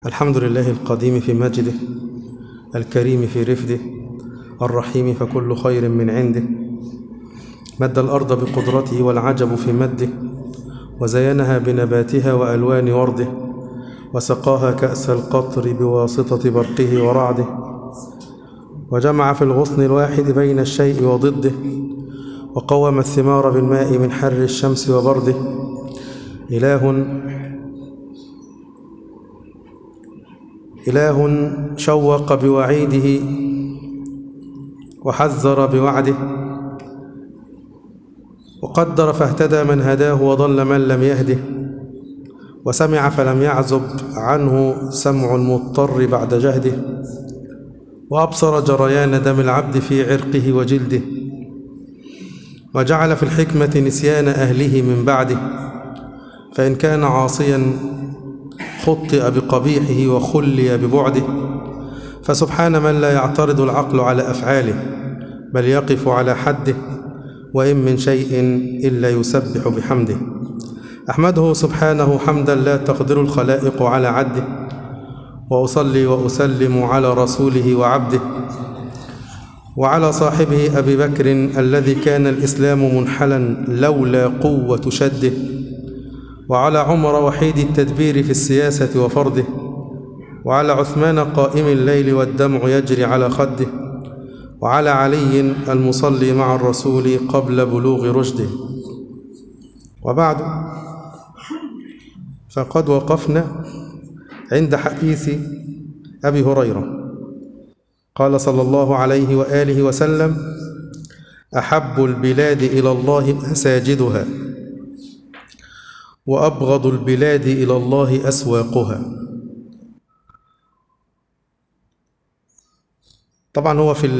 الحمد لله القديم في مجده الكريم في رفده الرحيم فكل خير من عنده مد الأرض بقدرته والعجب في مده وزينها بنباتها وألوان ورده وسقاها كأس القطر بواسطة برقه ورعده وجمع في الغصن الواحد بين الشيء وضده وقوم الثمار بالماء من حر الشمس وبرده إله إله شوق بوعيده وحذر بوعده وقدر فاهتدى من هداه وضل من لم يهده وسمع فلم يعزب عنه سمع المضطر بعد جهده وأبصر جريان دم العبد في عرقه وجلده وجعل في الحكمة نسيان أهله من بعده فإن كان عاصيا خطئ بقبيحه وخلي ببعده فسبحان من لا يعترض العقل على أفعاله بل يقف على حده وإن من شيء إلا يسبح بحمده أحمده سبحانه حمدا لا تقدر الخلائق على عده وأصلي وأسلم على رسوله وعبده وعلى صاحبه أبي بكر الذي كان الإسلام منحلا لولا قوة شده وعلى عمر وحيد التدبير في السياسة وفرضه وعلى عثمان قائم الليل والدمع يجري على خده وعلى علي المصلي مع الرسول قبل بلوغ رشده وبعد فقد وقفنا عند حديث أبي هريرة قال صلى الله عليه وآله وسلم أحب البلاد إلى الله مساجدها وأبغض البلاد إلى الله أسواقها طبعا هو في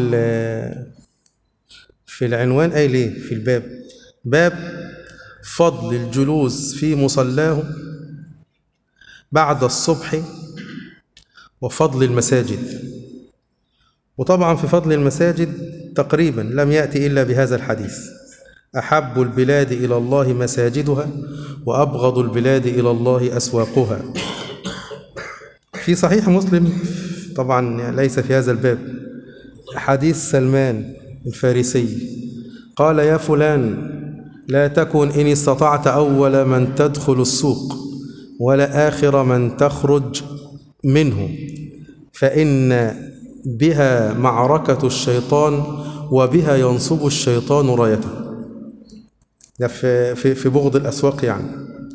في العنوان أي ليه في الباب باب فضل الجلوس في مصلاه بعد الصبح وفضل المساجد وطبعا في فضل المساجد تقريبا لم يأتي إلا بهذا الحديث أحب البلاد إلى الله مساجدها وأبغض البلاد إلى الله أسواقها في صحيح مسلم طبعا ليس في هذا الباب حديث سلمان الفارسي قال يا فلان لا تكن إن استطعت أول من تدخل السوق ولا آخر من تخرج منه فإن بها معركة الشيطان وبها ينصب الشيطان رايته ده في, في, في بغض الأسواق يعني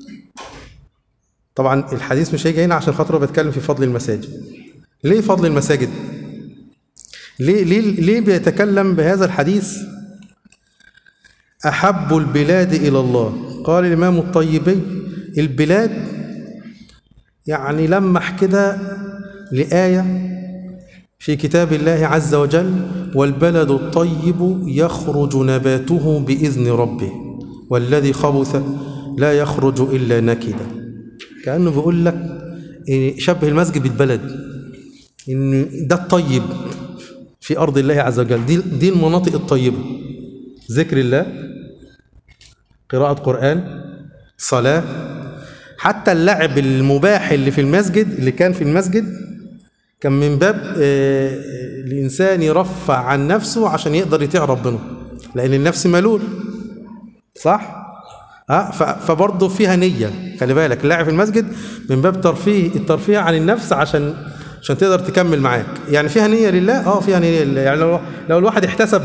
طبعا الحديث مش هيجي هنا عشان خاطر بتكلم في فضل المساجد ليه فضل المساجد ليه, ليه, ليه بيتكلم بهذا الحديث أحب البلاد إلى الله قال الإمام الطيبي البلاد يعني لمح كده لآية في كتاب الله عز وجل والبلد الطيب يخرج نباته بإذن ربه والذي خبث لا يخرج إلا نكدا كأنه بيقول لك شبه المسجد بالبلد إن ده الطيب في أرض الله عز وجل دي, دي المناطق الطيبة ذكر الله قراءة قرآن صلاة حتى اللعب المباح اللي في المسجد اللي كان في المسجد كان من باب الإنسان يرفع عن نفسه عشان يقدر يطيع ربنا لأن النفس ملول صح؟ ها فبرضه فيها نية خلي بالك اللعب في المسجد من باب ترفيه الترفيه عن النفس عشان عشان تقدر تكمل معاك يعني فيها نية لله اه فيها نية لله يعني لو لو الواحد احتسب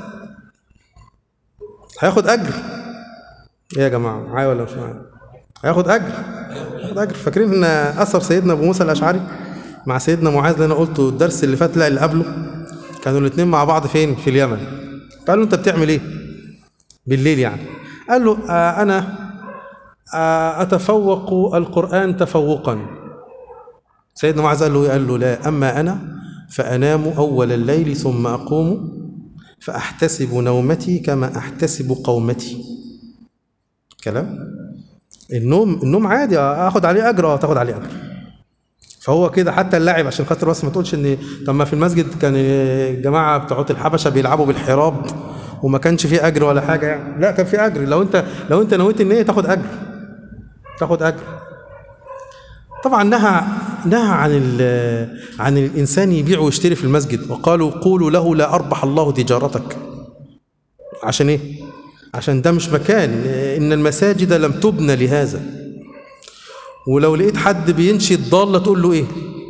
هياخد أجر ايه يا جماعة معايا ولا مش معايا هياخد أجر هياخد أجر فاكرين إن أثر سيدنا أبو موسى الأشعري مع سيدنا معاذ اللي أنا قلته الدرس اللي فات لا اللي قبله كانوا الاثنين مع بعض فين في اليمن قال له أنت بتعمل إيه بالليل يعني قال له آه أنا آه أتفوق القرآن تفوقا سيدنا معاذ قال له قال له لا أما أنا فأنام أول الليل ثم أقوم فأحتسب نومتي كما أحتسب قومتي كلام النوم النوم عادي اخد عليه اجر اه تاخد عليه اجر فهو كده حتى اللاعب عشان خاطر بس ما تقولش ان طب ما في المسجد كان الجماعه بتوع الحبشه بيلعبوا بالحراب وما كانش فيه اجر ولا حاجه يعني لا كان فيه اجر لو انت لو انت نويت النيه تاخد اجر تاخد اجر طبعا نهى نهى عن ال- عن الانسان يبيع ويشتري في المسجد وقالوا قولوا له لا اربح الله تجارتك عشان ايه عشان ده مش مكان ان المساجد لم تبنى لهذا ولو لقيت حد بينشد ضاله تقول له ايه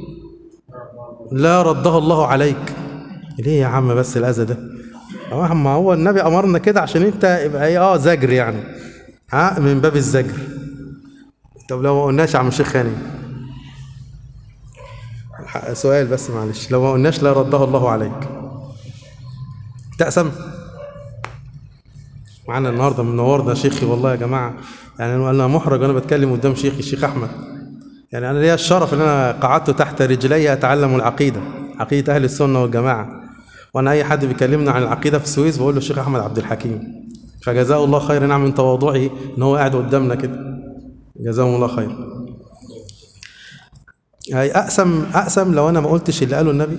لا ردها الله عليك ليه يا عم بس الاذى ده اه ما هو النبي امرنا كده عشان انت يبقى ايه اه زجر يعني ها من باب الزجر طب لو ما قلناش يا عم الشيخ هاني الحق- سؤال بس معلش لو ما قلناش لا ردها الله عليك تأسم معانا النهارده منورنا شيخي والله يا جماعه يعني انا أنا محرج وانا بتكلم قدام شيخي الشيخ احمد يعني انا ليا الشرف ان انا قعدت تحت رجلي اتعلم العقيده عقيده اهل السنه والجماعه وانا اي حد بيكلمنا عن العقيده في السويس بقول له الشيخ احمد عبد الحكيم فجزاه الله خير نعم من تواضعه ان هو قاعد قدامنا كده جزاهم الله خير هي اقسم اقسم لو انا ما قلتش اللي قاله النبي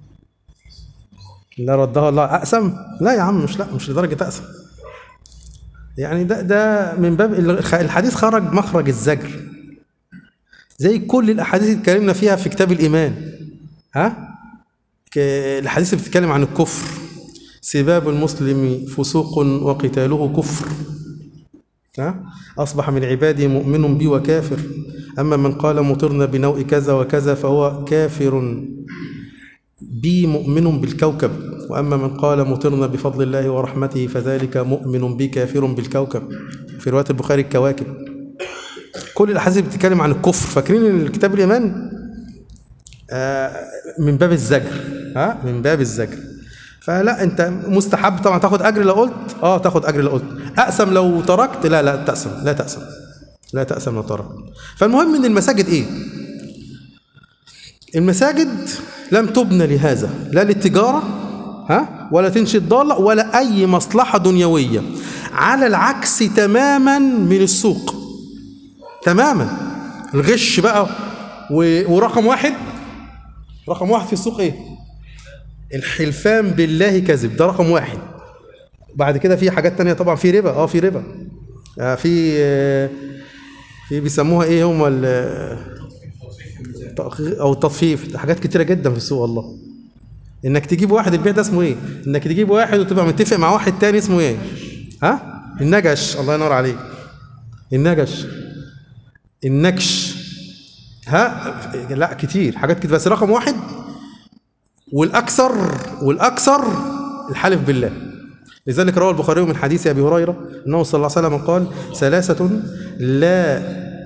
لا ردها الله اقسم لا يا عم مش لا مش لدرجه اقسم يعني ده ده من باب الخ- الحديث خرج مخرج الزجر زي كل الاحاديث اللي اتكلمنا فيها في كتاب الايمان ها ك- الاحاديث اللي بتتكلم عن الكفر سباب المسلم فسوق وقتاله كفر ها اصبح من عبادي مؤمن بي وكافر اما من قال مطرنا بنوء كذا وكذا فهو كافر بي مؤمن بالكوكب واما من قال مطرنا بفضل الله ورحمته فذلك مؤمن بي كافر بالكوكب في روايه البخاري الكواكب كل الاحاديث بتتكلم عن الكفر فاكرين ان الكتاب الايمان آه، من باب الزجر ها من باب الزجر فلا انت مستحب طبعا تاخد اجر لو قلت اه تاخد اجر لو قلت اقسم لو تركت لا لا تقسم لا تقسم لا تقسم لو تركت فالمهم ان المساجد ايه المساجد لم تبنى لهذا لا للتجارة ها ولا تنشد ضالة ولا أي مصلحة دنيوية على العكس تماما من السوق تماما الغش بقى و- ورقم واحد رقم واحد في السوق ايه الحلفان بالله كذب ده رقم واحد بعد كده في حاجات تانية طبعا في ربا اه في ربا آه في آه، في بيسموها ايه هم ال- او التطفيف ده حاجات كتيره جدا في السوق والله انك تجيب واحد البيع ده اسمه ايه انك تجيب واحد وتبقى متفق مع واحد تاني اسمه ايه ها النجش الله ينور عليك النجش النكش ها لا كتير حاجات كتير بس رقم واحد والاكثر والاكثر الحلف بالله لذلك روى البخاري من حديث ابي هريره انه صلى الله عليه وسلم قال ثلاثه لا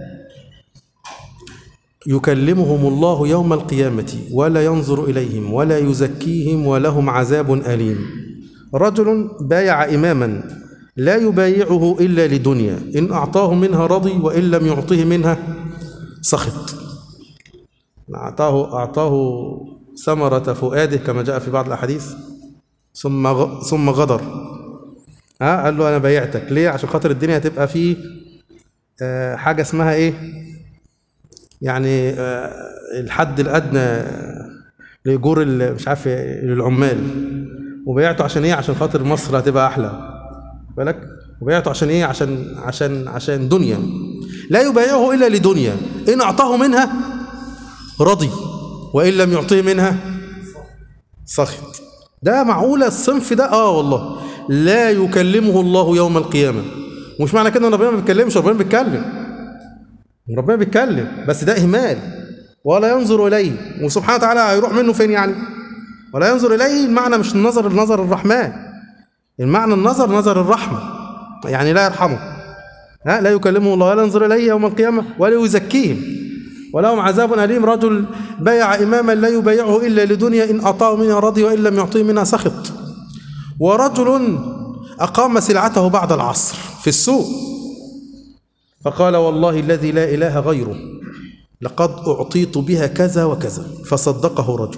يكلمهم الله يوم القيامة ولا ينظر إليهم ولا يزكيهم ولهم عذاب أليم رجل بايع إماما لا يبايعه إلا لدنيا إن أعطاه منها رضي وإن لم يعطه منها سخط أعطاه أعطاه ثمرة فؤاده كما جاء في بعض الأحاديث ثم غ- ثم غدر ها قال له أنا بايعتك ليه عشان خاطر الدنيا هتبقى فيه آه، حاجة اسمها إيه يعني آه، الحد الادنى لايجور ال- مش عارف للعمال وبيعته عشان ايه عشان خاطر مصر هتبقى احلى بالك وبيعته عشان ايه عشان عشان عشان دنيا لا يبايعه الا لدنيا ان اعطاه منها رضي وان لم يعطيه منها سخط ده معقوله الصنف ده اه والله لا يكلمه الله يوم القيامه مش معنى كده ان ربنا ما بيتكلمش ربنا بيتكلم ربنا بيتكلم بس ده اهمال ولا ينظر اليه وسبحانه وتعالى هيروح منه فين يعني ولا ينظر اليه المعنى مش النظر النظر الرحمن المعنى النظر نظر الرحمه يعني لا يرحمه ها لا يكلمه الله ولا ينظر اليه يوم القيامه ولا يزكيهم ولهم عذاب اليم رجل بايع اماما لا يبايعه الا لدنيا ان اعطاه منها رضي وان لم يعطيه منها سخط ورجل اقام سلعته بعد العصر في السوق فقال والله الذي لا إله غيره لقد أعطيت بها كذا وكذا فصدقه رجل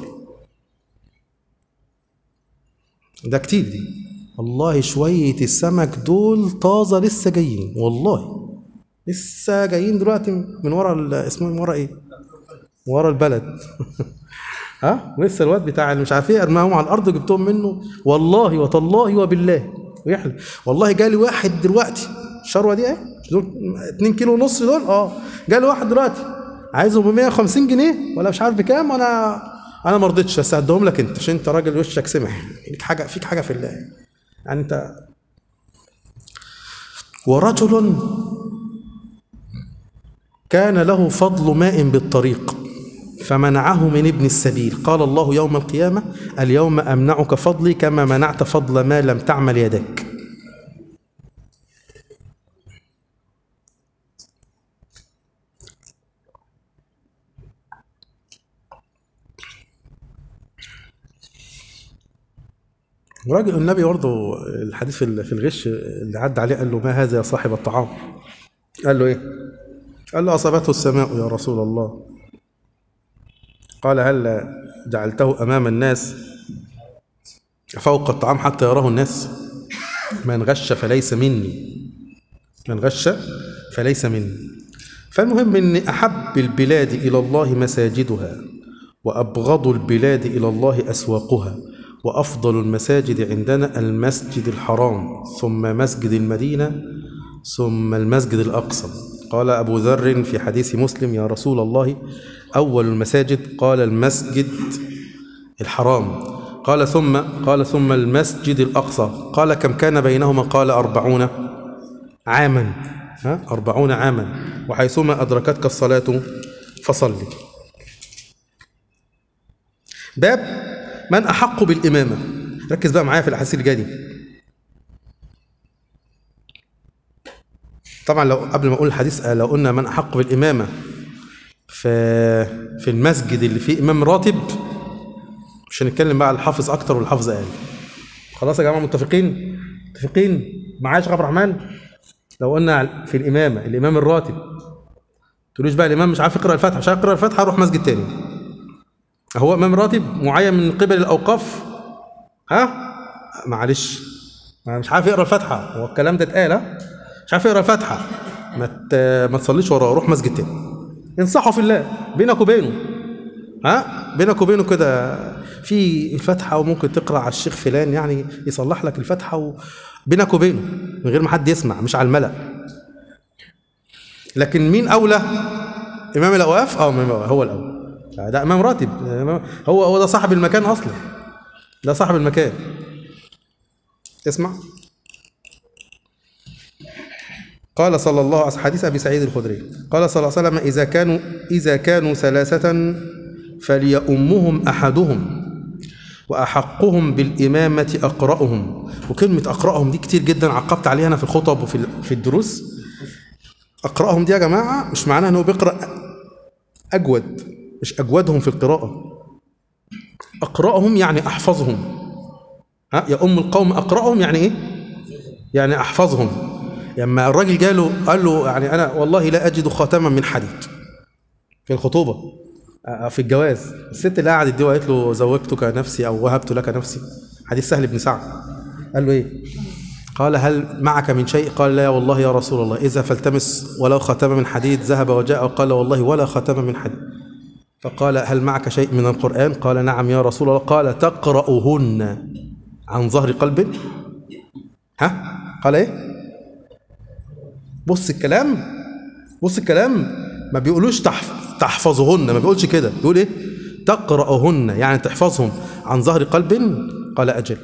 ده كتير دي والله شوية السمك دول طازة لسه جايين والله لسه جايين دلوقتي من ورا ال- اسمه من ورا ايه؟ ورا البلد ها لسه الواد بتاع اللي مش عارف ايه ارماهم على الارض جبتهم منه والله وتالله وبالله ويحلف والله جالي واحد دلوقتي الشروه دي ايه دول 2 كيلو ونص دول اه جالي واحد دلوقتي عايزه ب 150 جنيه ولا مش عارف بكام وانا انا ما رضيتش بس هديهم لك انت عشان انت راجل وشك سمح ليك حاجه فيك حاجه في الله يعني انت ورجل كان له فضل ماء بالطريق فمنعه من ابن السبيل قال الله يوم القيامة اليوم أمنعك فضلي كما منعت فضل ما لم تعمل يدك وراجل النبي برضه الحديث في في الغش اللي عدى عليه قال له ما هذا يا صاحب الطعام قال له ايه قال له اصابته السماء يا رسول الله قال هل جعلته امام الناس فوق الطعام حتى يراه الناس من غش فليس مني من غش فليس مني فالمهم ان احب البلاد الى الله مساجدها وابغض البلاد الى الله اسواقها وافضل المساجد عندنا المسجد الحرام ثم مسجد المدينه ثم المسجد الاقصى قال ابو ذر في حديث مسلم يا رسول الله اول المساجد قال المسجد الحرام قال ثم قال ثم المسجد الاقصى قال كم كان بينهما قال أربعون عاما ها أربعون عاما وحيثما أدركتك الصلاة فصلي باب من أحق بالإمامة ركز بقى معايا في الأحاديث اللي جايه دي طبعا لو قبل ما أقول الحديث لو قلنا من أحق بالإمامة في في المسجد اللي فيه إمام راتب مش هنتكلم بقى على الحافظ أكتر والحافظ أقل خلاص يا جماعة متفقين متفقين معايا يا شيخ عبد الرحمن لو قلنا في الإمامة الإمام الراتب تقولوش بقى الإمام مش عارف يقرأ الفاتحة مش عارف يقرأ الفاتحة أروح مسجد تاني هو إمام راتب معين من قبل الأوقاف ها معلش ما مش عارف يقرأ الفاتحة هو الكلام ده اتقال ها مش عارف يقرأ الفاتحة ما ت- ما تصليش وراه روح مسجد تاني انصحه في الله بينك وبينه ها بينك وبينه كده في الفاتحة وممكن تقرأ على الشيخ فلان يعني يصلح لك الفاتحة و... بينك وبينه من غير ما حد يسمع مش على الملأ لكن مين أولى إمام الأوقاف أو إمام الأوقاف هو الأول ده إمام راتب إمام- هو هو ده صاحب المكان أصلا ده صاحب المكان اسمع قال صلى الله عليه وسلم حديث ابي سعيد الخدري قال صلى الله عليه وسلم اذا كانوا اذا كانوا ثلاثه فليؤمهم احدهم واحقهم بالامامه اقراهم وكلمه اقراهم دي كتير جدا عقبت عليها انا في الخطب وفي ال- في الدروس اقراهم دي يا جماعه مش معناها انه بيقرا اجود مش اجودهم في القراءه اقراهم يعني احفظهم ها يا ام القوم اقراهم يعني ايه يعني احفظهم لما الراجل جاله قال له يعني انا والله لا اجد خاتما من حديد في الخطوبه آه، في الجواز الست اللي قعدت دي وقالت له زوجتك نفسي او وهبت لك نفسي حديث سهل بن سعد قال له ايه قال هل معك من شيء قال لا والله يا رسول الله اذا فالتمس ولو خاتما من حديد ذهب وجاء وقال والله ولا خاتما من حديد فقال هل معك شيء من القرآن قال نعم يا رسول الله قال تقرأهن عن ظهر قلب ها قال ايه بص الكلام بص الكلام ما بيقولوش تحف... تحفظهن ما بيقولش كده بيقول ايه تقرأهن يعني تحفظهم عن ظهر قلب قال أجل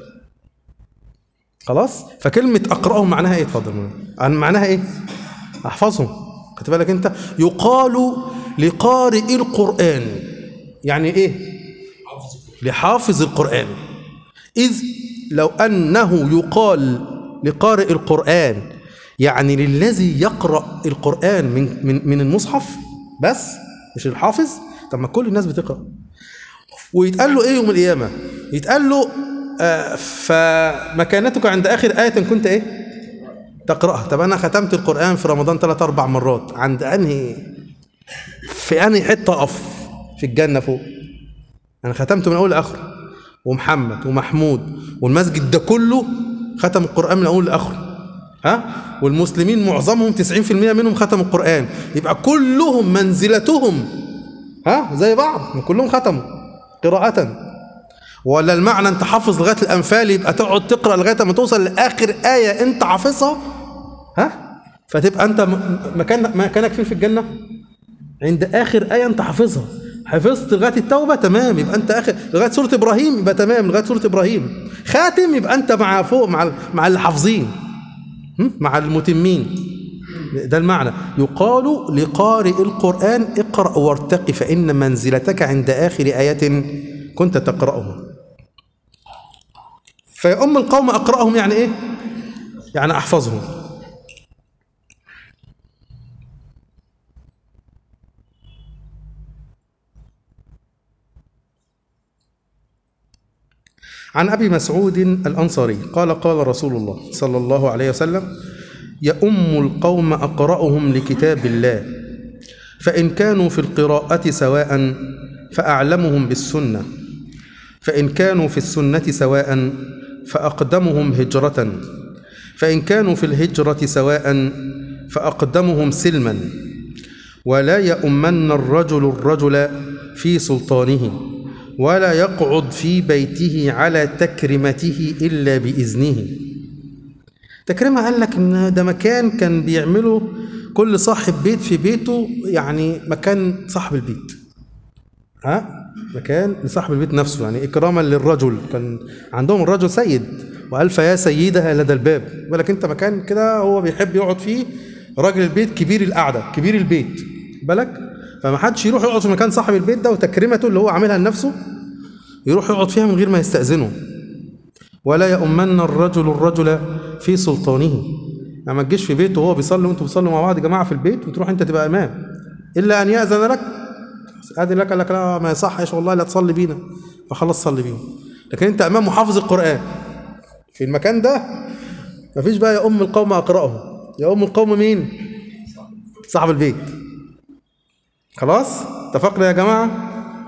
خلاص فكلمة أقرأهم معناها ايه اتفضل عن معناها ايه احفظهم خدت بالك انت يقال لقارئ القرآن يعني ايه لحافظ القرآن إذ لو أنه يقال لقارئ القرآن يعني للذي يقرأ القرآن من من من المصحف بس مش الحافظ طب ما كل الناس بتقرأ ويتقال له ايه يوم القيامة يتقال له آه فمكانتك عند آخر آية كنت ايه تقرأها طب أنا ختمت القرآن في رمضان ثلاث أربع مرات عند أنهي في أنهي حتة أقف في الجنة فوق أنا ختمته من أول لآخره ومحمد ومحمود والمسجد ده كله ختم القرآن من أول لآخره ها والمسلمين معظمهم 90% منهم ختموا القرآن يبقى كلهم منزلتهم ها زي بعض كلهم ختموا قراءة ولا المعنى انت حافظ لغايه الانفال يبقى تقعد تقرا لغايه ما توصل لاخر ايه انت حافظها ها فتبقى انت م- مكان مكانك فين في الجنه عند اخر ايه انت حافظها حفظت لغايه التوبه تمام يبقى انت اخر لغايه سوره ابراهيم يبقى تمام لغايه سوره ابراهيم خاتم يبقى انت مع فوق مع ال- مع اللي حافظين هم؟ مع المتمين ده المعنى يقال لقارئ القرآن اقرأ وارتق فإن منزلتك عند آخر آية كنت تقرأها فيا أم القوم أقرأهم يعني إيه؟ يعني أحفظهم عن أبي مسعود الأنصاري قال قال رسول الله صلى الله عليه وسلم يؤم القوم أقرأهم لكتاب الله فإن كانوا في القراءة سواء فأعلمهم بالسنة فإن كانوا في السنة سواء فأقدمهم هجرة فإن كانوا في الهجرة سواء فأقدمهم سلما ولا يؤمن الرجل الرجل في سلطانه ولا يقعد في بيته على تكرمته إلا بإذنه تكريمة قال لك إن ده مكان كان بيعمله كل صاحب بيت في بيته يعني مكان صاحب البيت ها مكان لصاحب البيت نفسه يعني إكراما للرجل كان عندهم الرجل سيد وألف يا سيدها لدى الباب بالك أنت مكان كده هو بيحب يقعد فيه راجل البيت كبير القعدة كبير البيت بالك فما حدش يروح يقعد في مكان صاحب البيت ده وتكريمته اللي هو عاملها لنفسه يروح يقعد فيها من غير ما يستأذنه ولا يؤمن الرجل الرجل في سلطانه يعني ما تجيش في بيته وهو بيصلي وانتوا بتصلوا مع بعض يا جماعه في البيت وتروح انت تبقى امام الا ان ياذن لك اذن لك قال لك لا ما يصحش والله لا تصلي بينا فخلاص صلي بينا لكن انت امام محافظ القران في المكان ده ما فيش بقى يا ام القوم اقراهم يا ام القوم مين صاحب البيت خلاص اتفقنا يا جماعه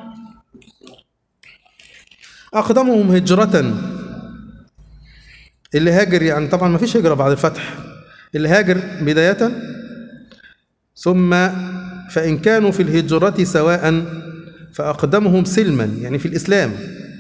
أقدمهم هجرة اللي هاجر يعني طبعا ما فيش هجرة بعد الفتح اللي هاجر بداية ثم فإن كانوا في الهجرة سواء فأقدمهم سلما يعني في الإسلام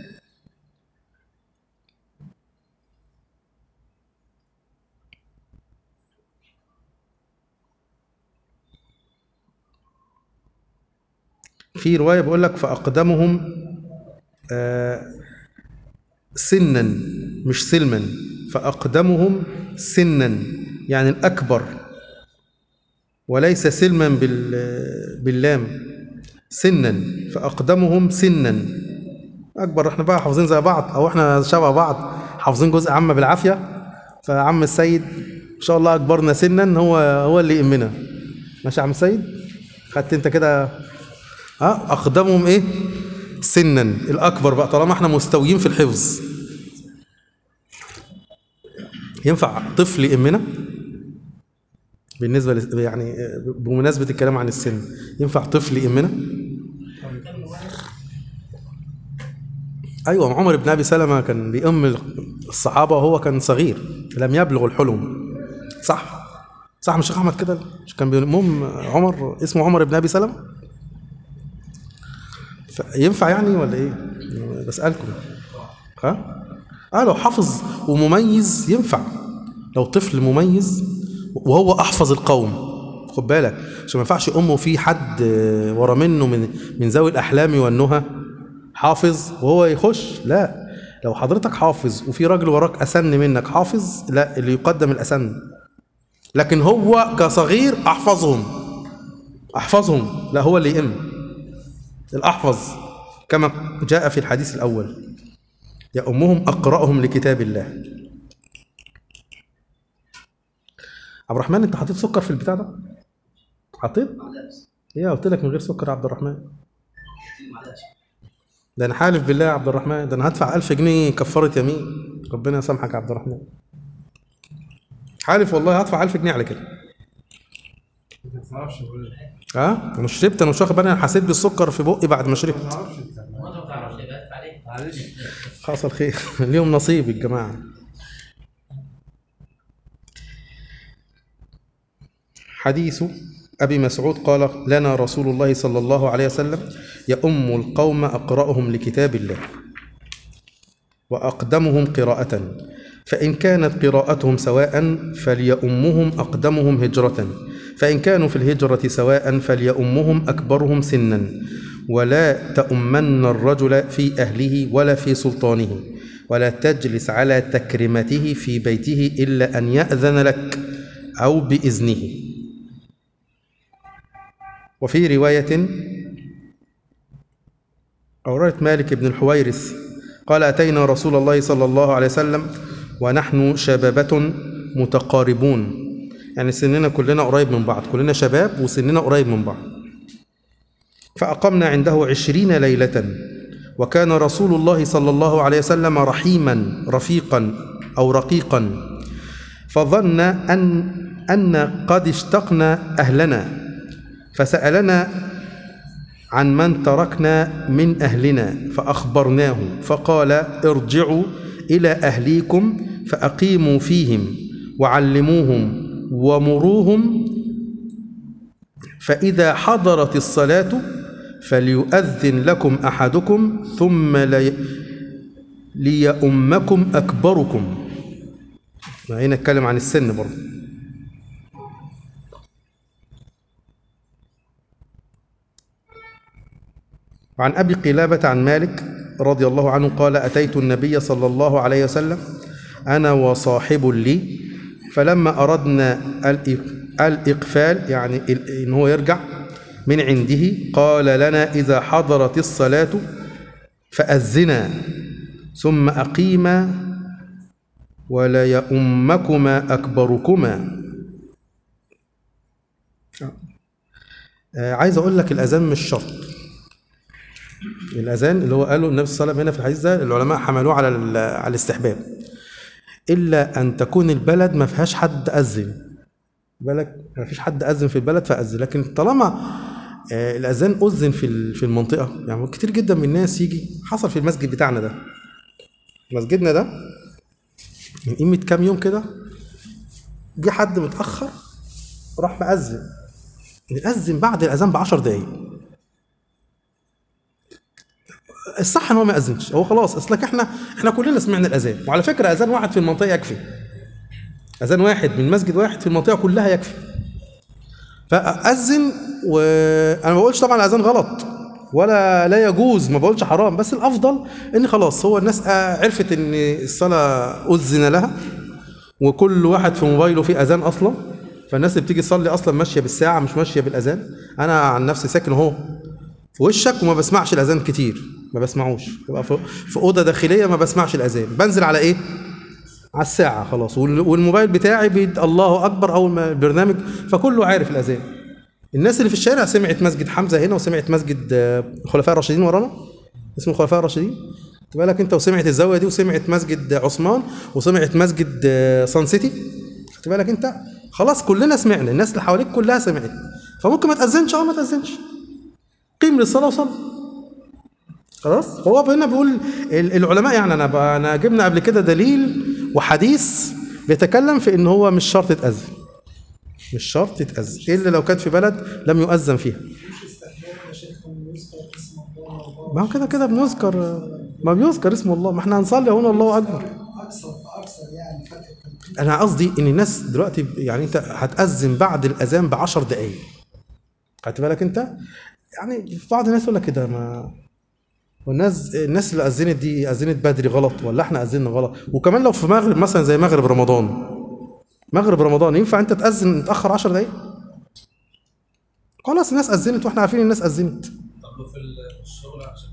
في رواية بيقول لك فأقدمهم آه، سنا مش سلما فأقدمهم سنا يعني الأكبر وليس سلما بال- باللام سنا فأقدمهم سنا أكبر احنا بقى حافظين زي بعض أو احنا شبه بعض حافظين جزء عامة بالعافية فعم السيد إن شاء الله أكبرنا سنا هو هو اللي يأمنا ماشي يا عم السيد خدت انت كده ها أقدمهم إيه سنا الأكبر بقى طالما احنا مستويين في الحفظ ينفع طفل يأمنا بالنسبة لس- يعني بمناسبة الكلام عن السن ينفع طفل يأمنا أيوة عمر بن أبي سلمة كان بيأم الصحابة وهو كان صغير لم يبلغ الحلم صح صح مش شيخ أحمد كده مش كان بيأمهم عمر اسمه عمر بن أبي سلمة ف- ينفع يعني ولا ايه بسألكم ها اه لو حافظ ومميز ينفع لو طفل مميز وهو احفظ القوم خد بالك عشان ما ينفعش امه في حد آه، ورا منه من من ذوي الاحلام والنهى حافظ وهو يخش لا لو حضرتك حافظ وفي راجل وراك اسن منك حافظ لا اللي يقدم الاسن لكن هو كصغير احفظهم احفظهم لا هو اللي يئم الأحفظ كما جاء في الحديث الأول يأمهم أقرأهم لكتاب الله عبد الرحمن أنت حطيت سكر في البتاع ده؟ حطيت؟ ايه قلت لك من غير سكر يا عبد الرحمن ده انا حالف بالله يا عبد الرحمن ده انا هدفع 1000 جنيه كفارة يمين ربنا يسامحك يا عبد الرحمن حالف والله هدفع 1000 جنيه على كده ما تعرفش تقول ها انا شربت انا مش واخد بالي انا حسيت بالسكر في بقي بعد ما شربت ما تعرفش انت ما تعرفش يبقى عليك معلش حصل خير اليوم نصيب الجماعة حديث أبي مسعود قال لنا رسول الله صلى الله عليه وسلم يؤم القوم أقرأهم لكتاب الله وأقدمهم قراءة فإن كانت قراءتهم سواء فليؤمهم أقدمهم هجرة فإن كانوا في الهجرة سواء فليؤمهم أكبرهم سنا ولا تؤمن الرجل في أهله ولا في سلطانه ولا تجلس على تكرمته في بيته إلا أن يأذن لك أو بإذنه وفي رواية أو رواية مالك بن الحويرث قال أتينا رسول الله صلى الله عليه وسلم ونحن شبابة متقاربون يعني سننا كلنا قريب من بعض كلنا شباب وسننا قريب من بعض فأقمنا عنده عشرين ليلة وكان رسول الله صلى الله عليه وسلم رحيما رفيقا أو رقيقا فظن أن أن قد اشتقنا أهلنا فسألنا عن من تركنا من أهلنا فأخبرناه فقال ارجعوا إلى أهليكم فأقيموا فيهم وعلموهم ومروهم فإذا حضرت الصلاة فليؤذن لكم أحدكم ثم لي ليؤمكم أكبركم هنا نتكلم عن السن برضه وعن أبي قلابة عن مالك رضي الله عنه قال أتيت النبي صلى الله عليه وسلم أنا وصاحب لي فلما أردنا الإق- الإقفال يعني ال- إن هو يرجع من عنده قال لنا إذا حضرت الصلاة فأذنا ثم أقيما ولا يؤمكما أكبركما آه، عايز أقول لك الأذان مش شرط الأذان اللي هو قاله النبي صلى الله عليه وسلم هنا في الحديث ده العلماء حملوه على ال- على الاستحباب إلا أن تكون البلد ما فيهاش حد أذن بالك ما فيش حد أذن في البلد فأذن لكن طالما آه، الأذان أذن في ال- في المنطقة يعني كتير جدا من الناس يجي حصل في المسجد بتاعنا ده مسجدنا ده من قيمة كام يوم كده جه حد متأخر راح مأذن يأذن بعد الأذان بعشر دقايق الصح ان هو ما يأذنش هو خلاص اصلك احنا احنا كلنا سمعنا الاذان وعلى فكره اذان واحد في المنطقه يكفي اذان واحد من مسجد واحد في المنطقه كلها يكفي فاذن وانا ما بقولش طبعا الاذان غلط ولا لا يجوز ما بقولش حرام بس الافضل ان خلاص هو الناس آه، عرفت ان الصلاه اذن لها وكل واحد في موبايله فيه اذان اصلا فالناس اللي بتيجي تصلي اصلا ماشيه بالساعه مش ماشيه بالاذان انا عن نفسي ساكن اهو في وشك وما بسمعش الاذان كتير ما بسمعوش تبقى في في اوضه داخليه ما بسمعش الاذان بنزل على ايه على الساعه خلاص وال- والموبايل بتاعي بيد الله اكبر اول ما البرنامج فكله عارف الاذان الناس اللي في الشارع سمعت مسجد حمزه هنا وسمعت مسجد آه، الخلفاء الراشدين ورانا اسمه الخلفاء الراشدين خد بالك انت وسمعت الزاويه دي وسمعت مسجد عثمان وسمعت مسجد آه، صن سيتي خد بالك انت خلاص كلنا سمعنا الناس اللي حواليك كلها سمعت فممكن ما تاذنش اه ما تاذنش قيم للصلاه وصلي خلاص هو هنا بيقول ال- العلماء يعني انا ب- انا جبنا قبل كده دليل وحديث بيتكلم في ان هو مش شرط تاذن مش شرط تتاذن الا لو كانت في بلد لم يؤذن فيها ما هو كده كده بنذكر ما بيذكر اسم الله ما احنا هنصلي هنا الله اكبر اكثر فاكثر يعني فتح التنفيذ انا قصدي ان الناس دلوقتي يعني انت هتاذن بعد الاذان ب 10 دقائق خدت بالك انت يعني بعض الناس يقول لك كده ما والناس الناس اللي اذنت دي اذنت بدري غلط ولا احنا اذنا غلط وكمان لو في مغرب مثلا زي مغرب رمضان مغرب رمضان ينفع انت تاذن متاخر 10 دقائق خلاص الناس اذنت واحنا عارفين الناس اذنت طب في الشغل عشان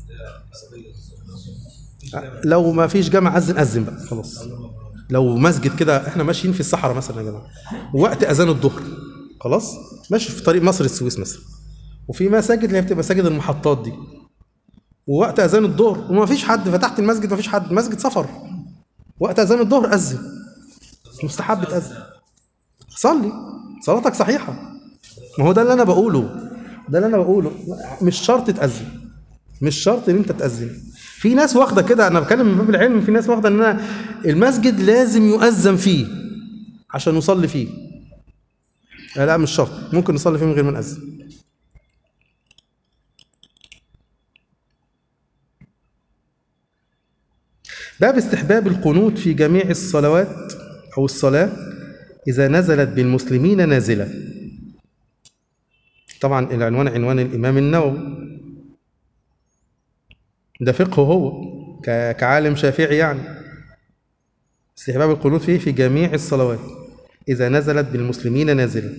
الحته لو ما فيش جامع اذن اذن بقى خلاص لو مسجد كده احنا ماشيين في الصحراء مثلا يا جماعه وقت اذان الظهر خلاص ماشي في طريق مصر السويس مثلا وفي مساجد اللي هي بتبقى مساجد المحطات دي ووقت اذان الظهر وما فيش حد فتحت المسجد ما فيش حد مسجد سفر وقت اذان الظهر اذن مستحب تاذن صلي صلاتك صحيحه ما هو ده اللي انا بقوله ده اللي انا بقوله مش شرط تاذن مش شرط ان انت تاذن في ناس واخده كده انا بتكلم من باب العلم في ناس واخده ان انا المسجد لازم يؤذن فيه عشان نصلي فيه لا, لا مش شرط ممكن نصلي فيه من غير ما نأذن باب استحباب القنوت في جميع الصلوات أو الصلاة إذا نزلت بالمسلمين نازلة طبعا العنوان عنوان الإمام النووي ده فقهه هو ك- كعالم شافعي يعني استحباب القنوت فيه في جميع الصلوات إذا نزلت بالمسلمين نازلة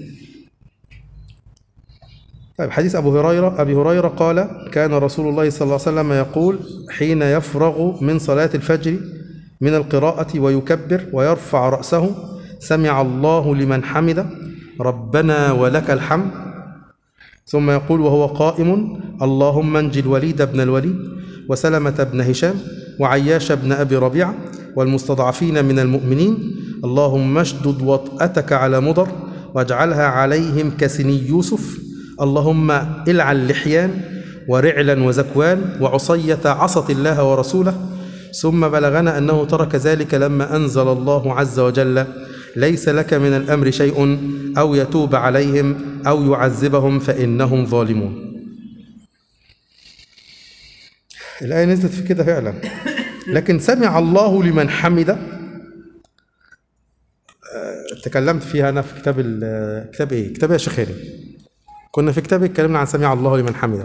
طيب حديث أبو هريرة أبي هريرة قال كان رسول الله صلى الله عليه وسلم يقول حين يفرغ من صلاة الفجر من القراءة ويكبر ويرفع رأسه سمع الله لمن حمده ربنا ولك الحمد ثم يقول وهو قائم اللهم انج الوليد بن الوليد وسلمة بن هشام وعياش بن أبي ربيعة والمستضعفين من المؤمنين اللهم اشدد وطأتك على مضر واجعلها عليهم كسني يوسف اللهم العن لحيان ورعلا وزكوان وعصية عصت الله ورسوله ثم بلغنا أنه ترك ذلك لما أنزل الله عز وجل ليس لك من الأمر شيء أو يتوب عليهم أو يعذبهم فإنهم ظالمون الآية نزلت في كده فعلا لكن سمع الله لمن حمده آه، تكلمت فيها أنا في كتاب ال- كتاب إيه؟ كتاب يا شيخاني كنا في كتاب اتكلمنا عن سمع الله لمن حمده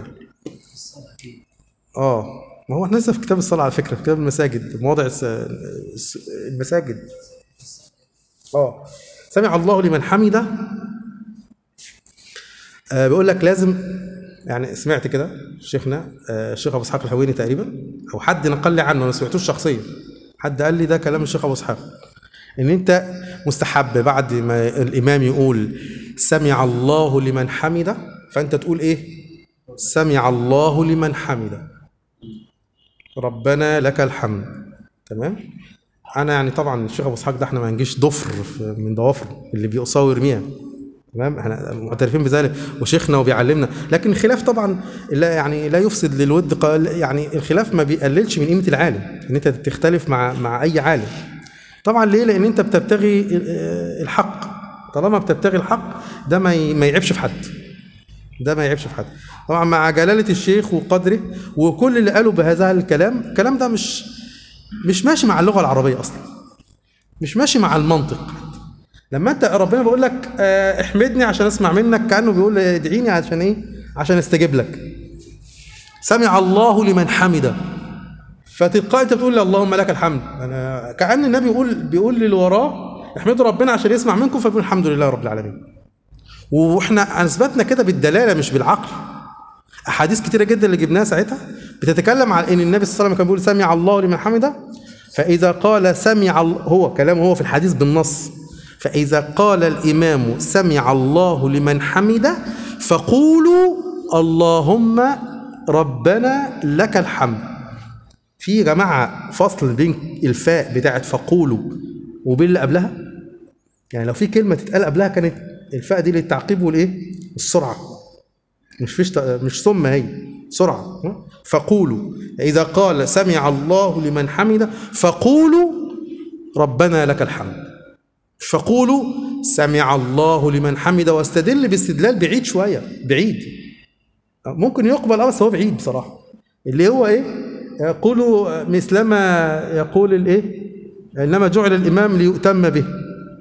اه ما هو احنا لسه في كتاب الصلاة على فكرة في كتاب المساجد مواضع الس- الس- المساجد اه سمع الله لمن حمده آه بيقول لك لازم يعني سمعت كده شيخنا آه الشيخ ابو اسحاق الحويني تقريبا او حد نقل لي عنه انا ما سمعتوش شخصيا حد قال لي ده كلام الشيخ ابو اسحاق ان انت مستحب بعد ما الامام يقول سمع الله لمن حمده فانت تقول ايه سمع الله لمن حمده ربنا لك الحمد تمام انا يعني طبعا الشيخ ابو اسحاق ده احنا ما نجيش ضفر في- من ضوافره اللي بيقصاه ويرميها تمام احنا معترفين بذلك وشيخنا وبيعلمنا لكن الخلاف طبعا لا يعني لا يفسد للود قال يعني الخلاف ما بيقللش من قيمه العالم ان انت تختلف مع مع اي عالم طبعا ليه لان انت بتبتغي ال- الحق طالما بتبتغي الحق ده ما ي- ما يعيبش في حد ده ما يعيبش في حد طبعا مع جلالة الشيخ وقدره وكل اللي قالوا بهذا الكلام الكلام ده مش مش ماشي مع اللغة العربية أصلا مش ماشي مع المنطق لما انت ربنا بيقول لك آه، احمدني عشان اسمع منك كانه بيقول ادعيني عشان ايه عشان استجيب لك سمع الله لمن حمده فتلقائي انت بتقول لي اللهم لك الحمد انا كان النبي يقول بيقول للي وراه احمدوا ربنا عشان يسمع منكم فبيقول الحمد لله رب العالمين واحنا اثبتنا كده بالدلاله مش بالعقل احاديث كتيره جدا اللي جبناها ساعتها بتتكلم عن ان النبي صلى الله عليه وسلم كان بيقول سمع الله لمن حمده فاذا قال سمع ال- هو كلامه هو في الحديث بالنص فاذا قال الامام سمع الله لمن حمده فقولوا اللهم ربنا لك الحمد في يا جماعه فصل بين الفاء بتاعت فقولوا وبين اللي قبلها يعني لو في كلمه تتقال قبلها كانت الفاء دي للتعقيب والايه السرعه مش فيش ت- مش ثم هي سرعه ها؟ فقولوا اذا قال سمع الله لمن حمده فقولوا ربنا لك الحمد فقولوا سمع الله لمن حمده واستدل باستدلال بعيد شويه بعيد ممكن يقبل اه بس هو بعيد بصراحه اللي هو ايه يقولوا مثلما يقول الايه انما جعل الامام ليؤتم به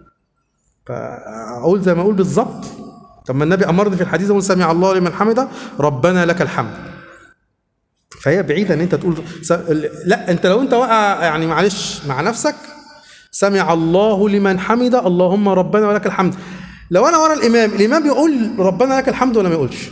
فاقول زي ما اقول بالظبط طب ما النبي امرني في الحديث يقول سمع الله لمن حمده ربنا لك الحمد فهي بعيده ان انت تقول س... لا انت لو انت واقع يعني معلش مع نفسك سمع الله لمن حمده اللهم ربنا ولك الحمد لو انا ورا الامام الامام بيقول ربنا لك الحمد ولا ما يقولش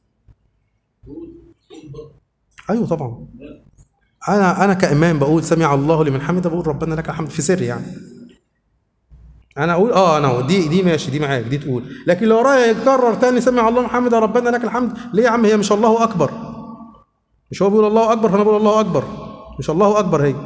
ايوه طبعا انا انا كامام بقول سمع الله لمن حمده بقول ربنا لك الحمد في سر يعني انا اقول اه انا أقول دي دي ماشي دي معاك دي تقول لكن لو ورايا يكرر تاني سمع الله محمد ربنا لك الحمد ليه يا عم هي مش الله اكبر مش هو بيقول الله اكبر فانا بقول الله اكبر مش الله اكبر هي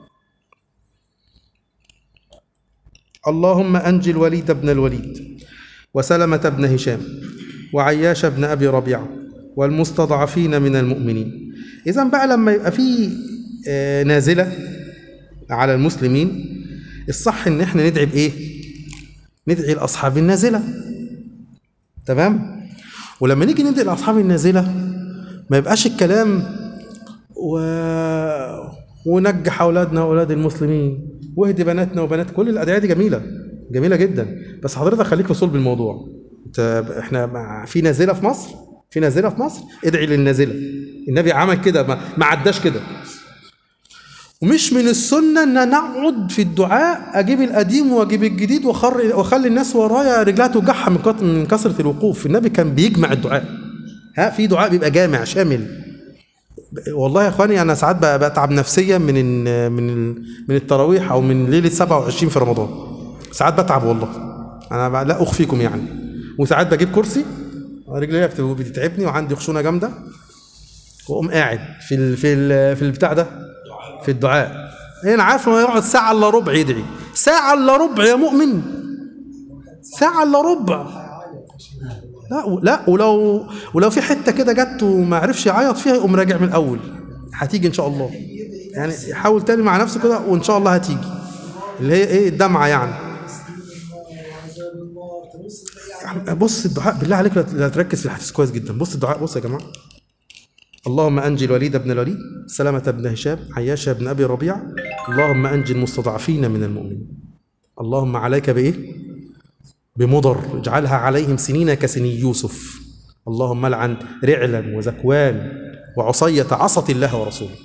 اللهم انجي الوليد بن الوليد وسلمة بن هشام وعياش بن ابي ربيعه والمستضعفين من المؤمنين اذا بقى لما يبقى في آه، نازله على المسلمين الصح ان احنا ندعي بايه ندعي لاصحاب النازله تمام ولما نيجي ندعي لاصحاب النازله ما يبقاش الكلام و... ونجح اولادنا واولاد المسلمين واهدي بناتنا وبنات كل الادعيه دي جميله جميله جدا بس حضرتك خليك في صلب الموضوع انت احنا مع- في نازله في مصر في نازله في مصر ادعي للنازله النبي عمل كده ما, ما عداش كده ومش من السنه ان نقعد في الدعاء اجيب القديم واجيب الجديد واخر واخلي الناس ورايا رجلها توجعها من كتر من كثره الوقوف النبي كان بيجمع الدعاء ها في دعاء بيبقى جامع شامل والله يا اخواني انا ساعات بقى بتعب نفسيا من ال من ال من التراويح او من ليله 27 في رمضان ساعات بتعب والله انا بقى لا اخفيكم يعني وساعات بجيب كرسي رجلي بت- بتتعبني وعندي خشونه جامده واقوم قاعد في ال في ال في البتاع ده في الدعاء انا عارف انه يقعد ساعه الا ربع يدعي ساعه الا ربع يا مؤمن ساعه الا ربع لا و- لا ولو ولو في حته كده جت وما عرفش يعيط فيها يقوم راجع من الاول هتيجي ان شاء الله يعني حاول تاني مع نفسه كده وان شاء الله هتيجي اللي هي ايه الدمعه يعني عذاب النار تبص تلاقي بص الدعاء بالله عليك لا- لا تركز في الحديث كويس جدا بص الدعاء بص يا جماعه اللهم انجي الوليد بن الوليد سلامة بن هشام عياش بن ابي ربيع اللهم انجي المستضعفين من المؤمنين اللهم عليك بايه بمضر اجعلها عليهم سنين كسني يوسف اللهم لعن رعلا وزكوان وعصية عصت الله ورسوله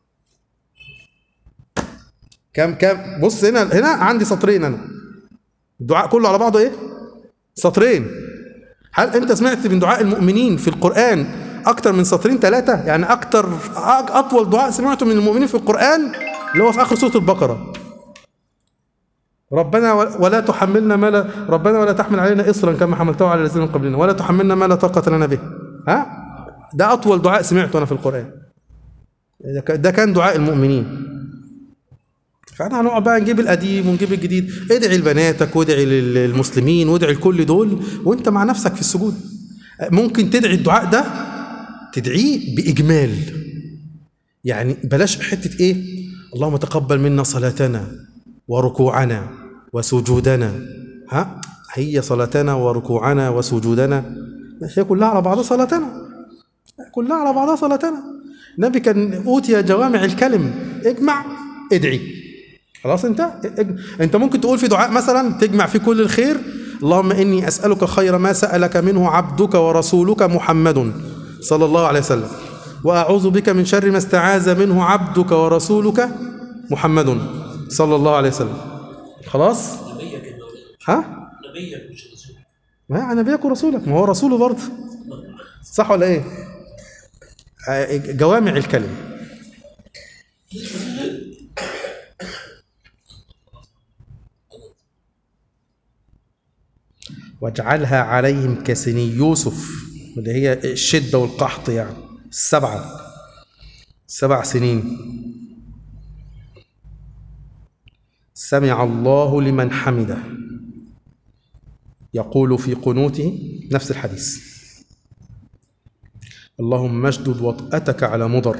كم كم بص هنا هنا عندي سطرين انا الدعاء كله على بعضه ايه سطرين هل انت سمعت من دعاء المؤمنين في القرآن اكتر من سطرين ثلاثة يعني اكتر أك- اطول دعاء سمعته من المؤمنين في القرآن اللي هو في اخر سورة البقرة ربنا و- ولا تحملنا ما لا ربنا ولا تحمل علينا اصرا كما حملته على الذين من قبلنا ولا تحملنا ما لا طاقة لنا به ها ده اطول دعاء سمعته انا في القرآن ده ك- ده كان دعاء المؤمنين فاحنا هنقعد بقى نجيب القديم ونجيب الجديد ادعي لبناتك وادعي للمسلمين وادعي لكل دول وانت مع نفسك في السجود ممكن تدعي الدعاء ده تدعيه باجمال يعني بلاش حته ايه اللهم تقبل منا صلاتنا وركوعنا وسجودنا ها هي صلاتنا وركوعنا وسجودنا هي كلها على بعضها صلاتنا كلها على بعضها صلاتنا النبي كان اوتي جوامع الكلم اجمع ادعي خلاص انت اج- انت ممكن تقول في دعاء مثلا تجمع فيه كل الخير اللهم اني اسالك خير ما سالك منه عبدك ورسولك محمد صلى الله عليه وسلم واعوذ بك من شر ما استعاذ منه عبدك ورسولك محمد صلى الله عليه وسلم خلاص ها نبيك مش رسول ما هي نبيك ورسولك ما هو رسوله برضه صح ولا ايه آه، جوامع الكلم واجعلها عليهم كسني يوسف اللي هي الشدة والقحط يعني السبعة سبع سنين سمع الله لمن حمده يقول في قنوته نفس الحديث اللهم اشدد وطأتك على مضر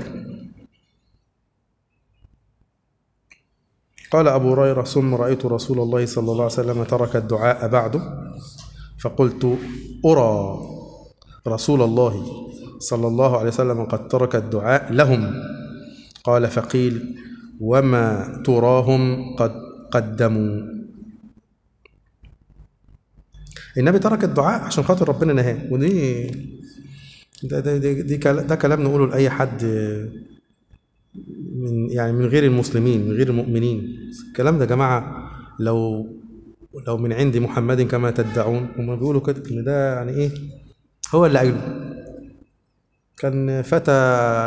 قال أبو هريرة ثم رأيت رسول الله صلى الله عليه وسلم ترك الدعاء بعده فقلت أرى رسول الله صلى الله عليه وسلم قد ترك الدعاء لهم قال فقيل وما تراهم قد قدموا النبي ترك الدعاء عشان خاطر ربنا نهاه ودي ده ده ده, دي كلا- ده كلام نقوله لاي حد من يعني من غير المسلمين من غير المؤمنين الكلام ده يا جماعه لو لو من عند محمد كما تدعون هم بيقولوا كده ان ده يعني ايه هو اللي قايله كان فتى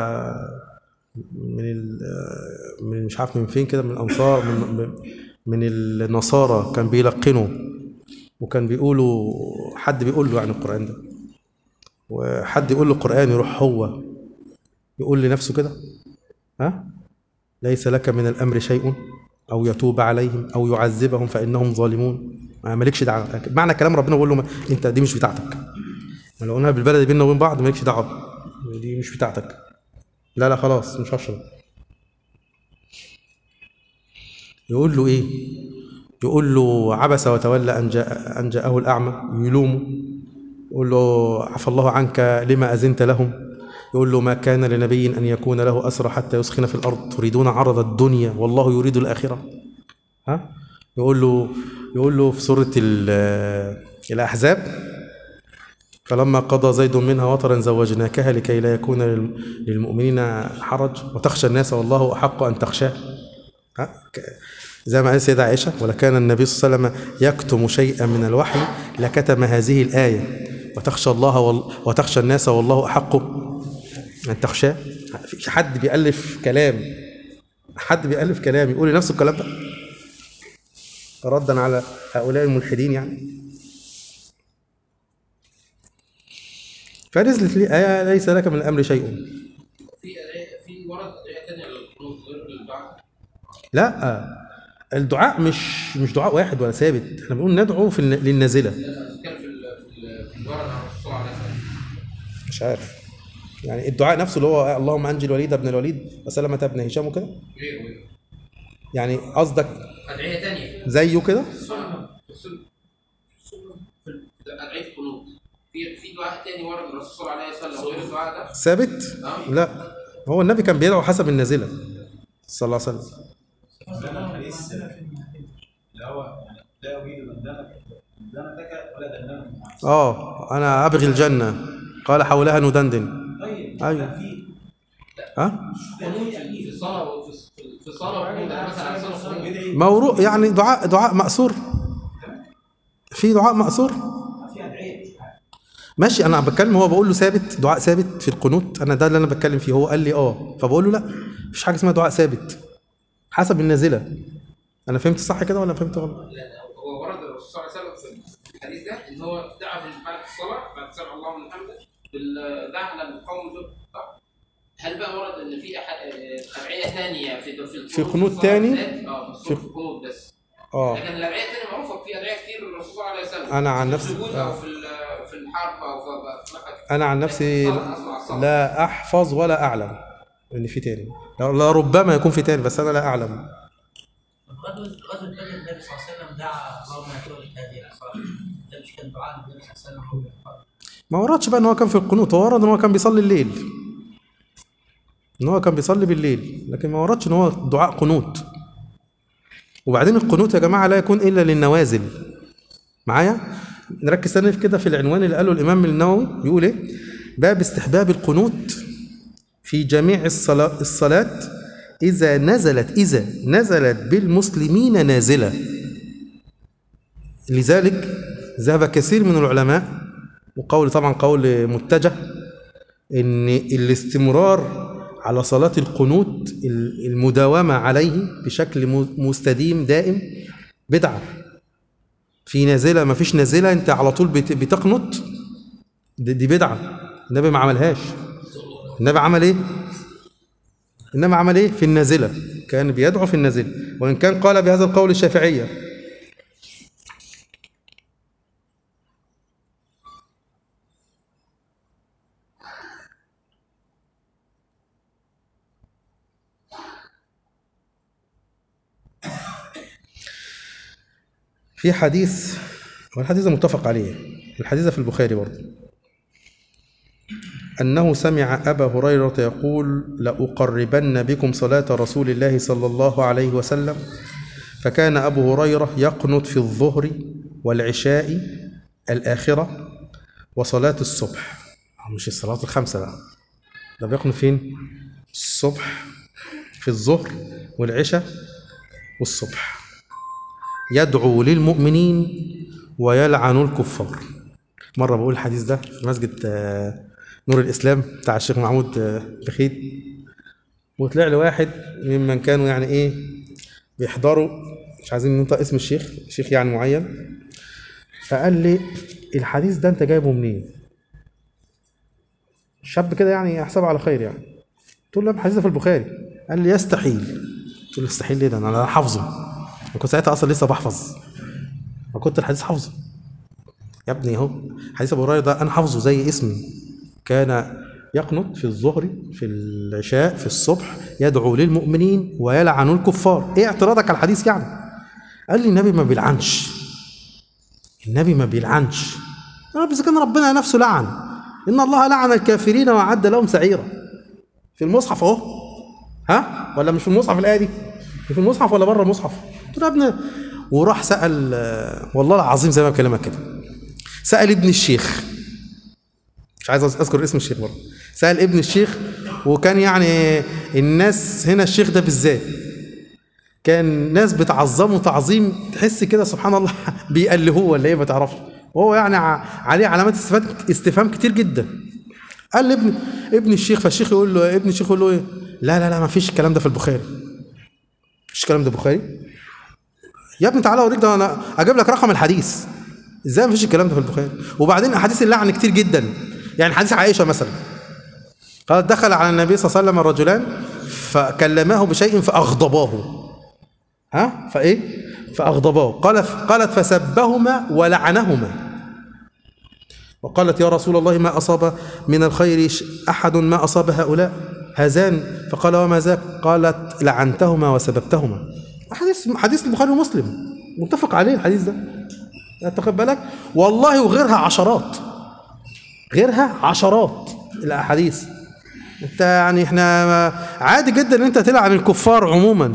من ال من مش عارف من فين كده من الانصار من من النصارى كان بيلقنوا وكان بيقولوا حد بيقول له يعني القرآن ده وحد يقول له القرآن يروح هو يقول لنفسه كده ها ليس لك من الأمر شيء أو يتوب عليهم أو يعذبهم فإنهم ظالمون ما مالكش دعوة معنى كلام ربنا بيقول له ما- أنت دي مش بتاعتك لو قلنا بالبلد بيننا وبين بعض مالكش دعوة دي مش بتاعتك لا لا خلاص مش هشرب يقول له ايه يقول له عبس وتولى ان جاء ان جاءه الاعمى يلومه يقول له عفى الله عنك لما اذنت لهم يقول له ما كان لنبي أن يكون له أسرى حتى يسخن في الأرض تريدون عرض الدنيا والله يريد الآخرة ها يقول له يقول له في سورة ال- الأحزاب فلما قضى زيد منها وطرا زوجناكها لكي لا يكون للم- للمؤمنين حرج وتخشى الناس والله أحق أن تخشاه ها؟ ك- زي ما قال السيدة عائشة ولكان النبي صلى الله عليه وسلم يكتم شيئا من الوحي لكتم هذه الآية وتخشى الله وال... وتخشى الناس والله أحق أن تخشاه في حد بيألف كلام حد بيألف كلام يقول نفس الكلام ده ردا على هؤلاء الملحدين يعني فنزلت لي آية ليس لك من الأمر شيء في أدعية- في ورد ادعيه ثانيه للقنوت غير الدعاء لا الدعاء مش مش دعاء واحد ولا ثابت احنا بنقول ندعو في الن- للنازله كان في ال- في ال- في الورد عن الرسول صلى الله عليه وسلم مش عارف يعني الدعاء نفسه اللي هو اللهم انجي الوليد ابن الوليد وسلمة ابن هشام وكده غيره غيره يعني قصدك ادعيه ثانيه زيه كده في السنه في السنه في ال- في ادعيه القنوت في في دعاء ثاني ورد من الرسول صلى الله عليه وسلم غير الدعاء ده ثابت آه. لا هو النبي كان بيدعو حسب النازله صلى الله عليه وسلم عندنا الحديث اللي هو يعني لا أريد دندنك دندنتك ولا دندنك معك. اه انا ابغي الجنه قال حولها ندندن طيب أيوة. في ها قنوت في الصلاه وفي في الصلاه والقنوت يعني مثلا على صلاه القنوت بدعي موروء يعني دعاء دعاء مأثور في دعاء مأثور في أدعية ماشي انا بتكلم هو بقول له ثابت دعاء ثابت في القنوت انا ده اللي انا بتكلم فيه هو قال لي اه فبقول له لا مفيش حاجه اسمها دعاء ثابت حسب النازله انا فهمت صح كده ولا فهمت غلط لا هو ورد الرسول صلى الله عليه وسلم في الحديث ده ان هو دعا في بعد الصلاه بعد سمع الله من حمده بال- دعا على القوم دول صح؟ هل بقى ورد ان في أحد ادعيه ثانيه في في في القنوت قنوت الصلاة تاني؟ بالذات؟ اه في الصلاة في القنوت بس اه لكن الادعيه الثانيه معروفه في ادعيه كتير للرسول صلى الله عليه وسلم أنا عن في نفسي- السجود آه. او في ال- في الحرب او في في مكة. انا عن نفسي الصلاة أصلا على الصلاة. لا احفظ ولا اعلم ان في تاني لا لا ربما يكون في تاني بس انا لا اعلم غزوة غزوة بدر النبي صلى الله عليه وسلم دعا اللهم اكبر هذه العصابة ده مش كان دعاء النبي صلى الله عليه وسلم ما وردش بقى ان هو كان في القنوت هو ورد ان هو كان بيصلي الليل ان هو كان بيصلي بالليل لكن ما وردش ان هو دعاء قنوت وبعدين القنوت يا جماعه لا يكون الا للنوازل معايا نركز تاني في كده في العنوان اللي قاله الامام النووي بيقول ايه باب استحباب القنوت في جميع الصلاة الصلاة إذا نزلت إذا نزلت بالمسلمين نازلة لذلك ذهب كثير من العلماء وقول طبعا قول متجه ان الاستمرار على صلاة القنوت المداومة عليه بشكل م- مستديم دائم بدعة في نازلة ما فيش نازلة انت على طول بت- بتقنط دي دي بدعة النبي ما عملهاش النبي عمل ايه النبي عمل ايه في النازلة كان بيدعو في النازلة وإن كان قال بهذا القول الشافعية في حديث والحديث ده متفق عليه الحديث ده في البخاري برضه أنه سمع أبا هريرة يقول لأقربن بكم صلاة رسول الله صلى الله عليه وسلم فكان أبو هريرة يقنت في الظهر والعشاء الآخرة وصلاة الصبح مش الصلاة الخمسة بقى ده بيقنت فين؟ الصبح في الظهر والعشاء والصبح يدعو للمؤمنين ويلعن الكفار مرة بقول الحديث ده في مسجد آه، نور الإسلام بتاع الشيخ محمود آه، بخيت وطلع لي واحد ممن كانوا يعني إيه بيحضروا مش عايزين ننطق اسم الشيخ شيخ يعني معين فقال لي الحديث ده أنت جايبه منين؟ شاب كده يعني أحسبه على خير يعني قلت له الحديث ده في البخاري قال لي يستحيل قلت له يستحيل ليه ده انا حافظه انا كنت ساعتها اصلا لسه بحفظ وكنت الحديث حافظه يا ابني اهو حديث ابو هريره ده انا حافظه زي اسمي كان يقنط في الظهر في العشاء في الصبح يدعو للمؤمنين ويلعن الكفار ايه اعتراضك على الحديث يعني قال لي النبي ما بيلعنش النبي ما بيلعنش انا اذا كان ربنا نفسه لعن ان الله لعن الكافرين واعد لهم سعيرا في المصحف اهو ها ولا مش في المصحف الايه دي في المصحف ولا بره المصحف قلت له يا ابني وراح سال آه، والله العظيم زي ما بكلمك كده سال ابن الشيخ مش عايز اذكر اسم الشيخ برضه سال ابن الشيخ وكان يعني الناس هنا الشيخ ده بالذات كان ناس بتعظمه تعظيم تحس كده سبحان الله بيألهوه ولا ايه ما تعرفش وهو يعني ع- عليه علامات استفهام استفهام كتير جدا قال لابن ابن الشيخ فالشيخ يقول له ابن الشيخ يقول له ايه لا لا لا ما فيش الكلام ده في البخاري مفيش الكلام ده بخاري يا ابني تعالى اوريك ده انا اجيب لك رقم الحديث ازاي ما فيش الكلام ده في البخاري وبعدين احاديث اللعن كتير جدا يعني حديث عائشه مثلا قالت دخل على النبي صلى الله عليه وسلم الرجلان فكلماه بشيء فاغضباه ها فايه فاغضباه قال قالت فسبهما ولعنهما وقالت يا رسول الله ما اصاب من الخير ش- احد ما اصاب هؤلاء هذان فقال وما ذاك قالت لعنتهما وسببتهما حديث حديث البخاري ومسلم متفق عليه الحديث ده تاخد بالك والله وغيرها عشرات غيرها عشرات الاحاديث انت يعني احنا عادي جدا ان انت تلعن الكفار عموما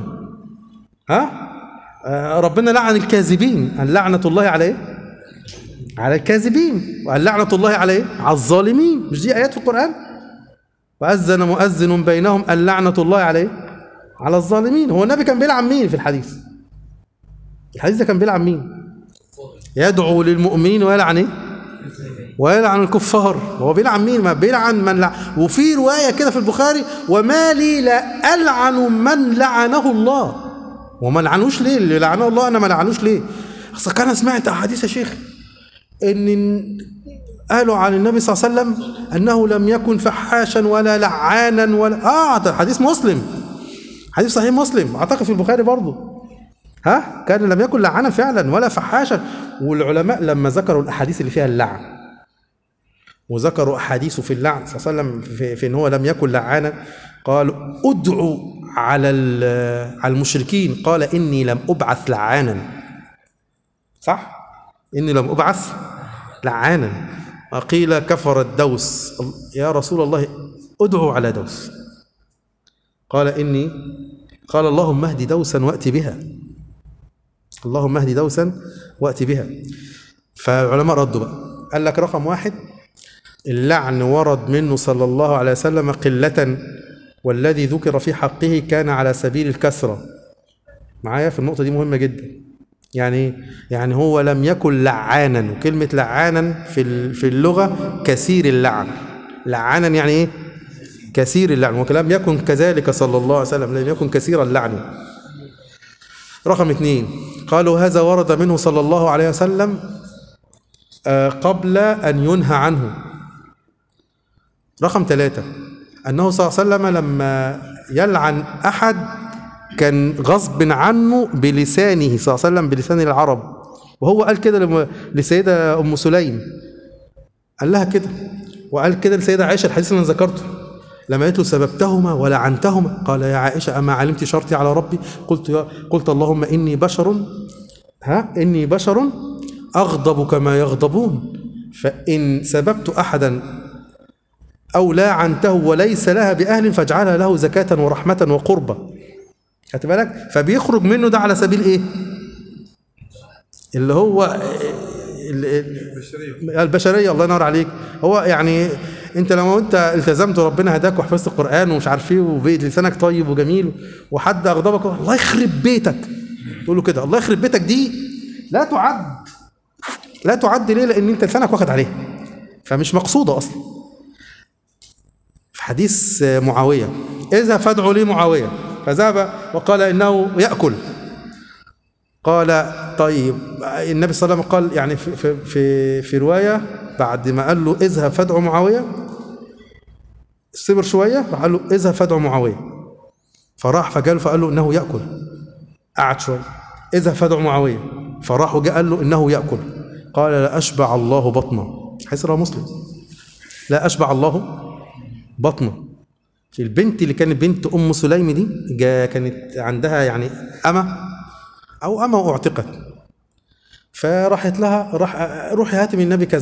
ها آه، ربنا لعن الكاذبين اللعنة الله على ايه على الكاذبين واللعنة الله على ايه على الظالمين مش دي آيات في القرآن وأذن مؤذن بينهم اللعنة الله على ايه على الظالمين هو النبي كان بيلعن مين في الحديث الحديث ده كان بيلعن مين يدعو للمؤمنين ويلعن ايه ويلعن الكفار هو بيلعن مين ما بيلعن من لعن وفي رواية كده في البخاري وما لي لا ألعن من لعنه الله وما لعنوش ليه اللي لعنه الله أنا ما لعنوش ليه أصل كان سمعت أحاديث يا شيخ إن قالوا عن النبي صلى الله عليه وسلم أنه لم يكن فحاشا ولا لعانا ولا آه ده حديث مسلم حديث صحيح مسلم أعتقد في البخاري برضه ها كان لم يكن لعانا فعلا ولا فحاشا والعلماء لما ذكروا الاحاديث اللي فيها اللعن وذكروا احاديث في اللعن صلى الله عليه وسلم في, في ان هو لم يكن لعانا قالوا ادعوا على ال- على المشركين قال اني لم ابعث لعانا صح اني لم ابعث لعانا قيل كفر الدوس يا رسول الله ادعوا على دوس قال اني قال اللهم اهد دوسا وات بها اللهم اهد دوسا وات بها فالعلماء ردوا بقى قال لك رقم واحد اللعن ورد منه صلى الله عليه وسلم قلة والذي ذكر في حقه كان على سبيل الكثرة معايا في النقطة دي مهمة جدا يعني يعني هو لم يكن لعانا وكلمة لعانا في ال- في اللغة كثير اللعن لعانا يعني ايه؟ كثير اللعن ولم يكن كذلك صلى الله عليه وسلم لم يكن كثير اللعن رقم اثنين قالوا هذا ورد منه صلى الله عليه وسلم آه، قبل أن ينهى عنه رقم ثلاثة أنه صلى الله عليه وسلم لما يلعن أحد كان غصب عنه بلسانه صلى الله عليه وسلم بلسان العرب وهو قال كده لم- لسيدة أم سليم قال لها كده وقال كده لسيدة عائشة الحديث اللي أنا ذكرته لما قالت له سببتهما ولعنتهما قال يا عائشة أما علمت شرطي على ربي قلت يا قلت اللهم إني بشر ها إني بشر أغضب كما يغضبون فإن سببت أحدا أو لاعنته وليس لها بأهل فاجعلها له زكاة ورحمة وقربة خدت بالك فبيخرج منه ده على سبيل إيه اللي هو ال- ال- البشريه الله ينور عليك هو يعني انت لما انت التزمت وربنا هداك وحفظت القران ومش عارف ايه وبقيت لسانك طيب وجميل وحد اغضبك الله يخرب بيتك تقول له كده الله يخرب بيتك دي لا تعد لا تعد ليه لان انت لسانك واخد عليها فمش مقصوده اصلا في حديث معاويه اذا فادعوا لي معاويه فذهب وقال انه ياكل قال طيب النبي صلى الله عليه وسلم قال يعني في في في, في روايه بعد ما قال له اذهب فادعو معاويه صبر شويه راح قال له اذهب فادعو معاويه فراح فجاله فقال له انه ياكل قعد شويه اذهب فادعو معاويه فراح وجاء قال له انه ياكل قال لا اشبع الله بطنه حيث رواه مسلم لا اشبع الله بطنه البنت اللي كانت بنت ام سليم دي جا كانت عندها يعني امه او امه اعتقت فراحت لها راح روحي هاتي من النبي كذا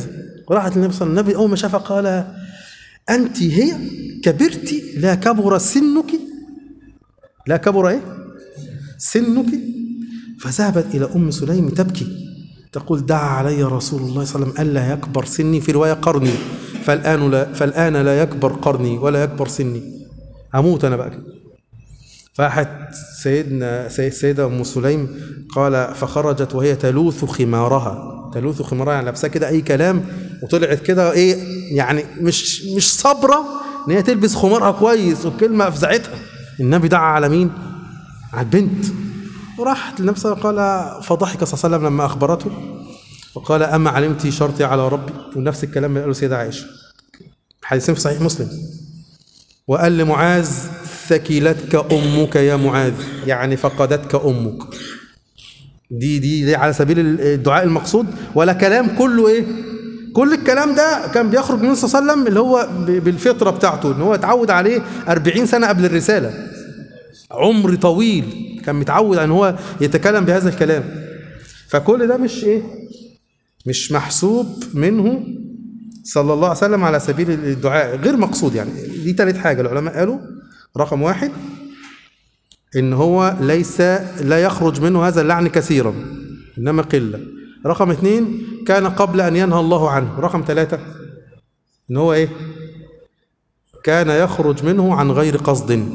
وراحت للنبي صلى الله عليه وسلم النبي اول ما شافها قال انت هي كبرت لا كبر سنك لا كبر ايه سنك فذهبت الى ام سليم تبكي تقول دعا علي رسول الله صلى الله عليه وسلم الا يكبر سني في روايه قرني فالان لا فالان لا يكبر قرني ولا يكبر سني هموت انا بقى كده فراحت سيدنا سيد سيدة أم سليم قال فخرجت وهي تلوث خمارها تلوث خمارها يعني لابسه كده أي كلام وطلعت كده إيه يعني مش مش صابرة إن هي تلبس خمارها كويس والكلمة أفزعتها النبي دعا على مين؟ على البنت وراحت للنبي صلى الله عليه وسلم قال فضحك صلى الله عليه وسلم لما أخبرته وقال أما علمت شرطي على ربي ونفس الكلام اللي قاله سيدة عائشة حديثين في صحيح مسلم وقال لمعاذ ثكلتك امك يا معاذ يعني فقدتك امك دي دي دي على سبيل الدعاء المقصود ولا كلام كله ايه كل الكلام ده كان بيخرج من صلى الله عليه وسلم اللي هو ب- بالفطره بتاعته ان هو اتعود عليه 40 سنه قبل الرساله عمر طويل كان متعود ان هو يتكلم بهذا الكلام فكل ده مش ايه مش محسوب منه صلى الله عليه وسلم على سبيل الدعاء غير مقصود يعني دي تالت حاجة العلماء قالوا رقم واحد إن هو ليس لا يخرج منه هذا اللعن كثيرا إنما قلة رقم اثنين كان قبل أن ينهى الله عنه رقم ثلاثة إن هو إيه كان يخرج منه عن غير قصد الكلام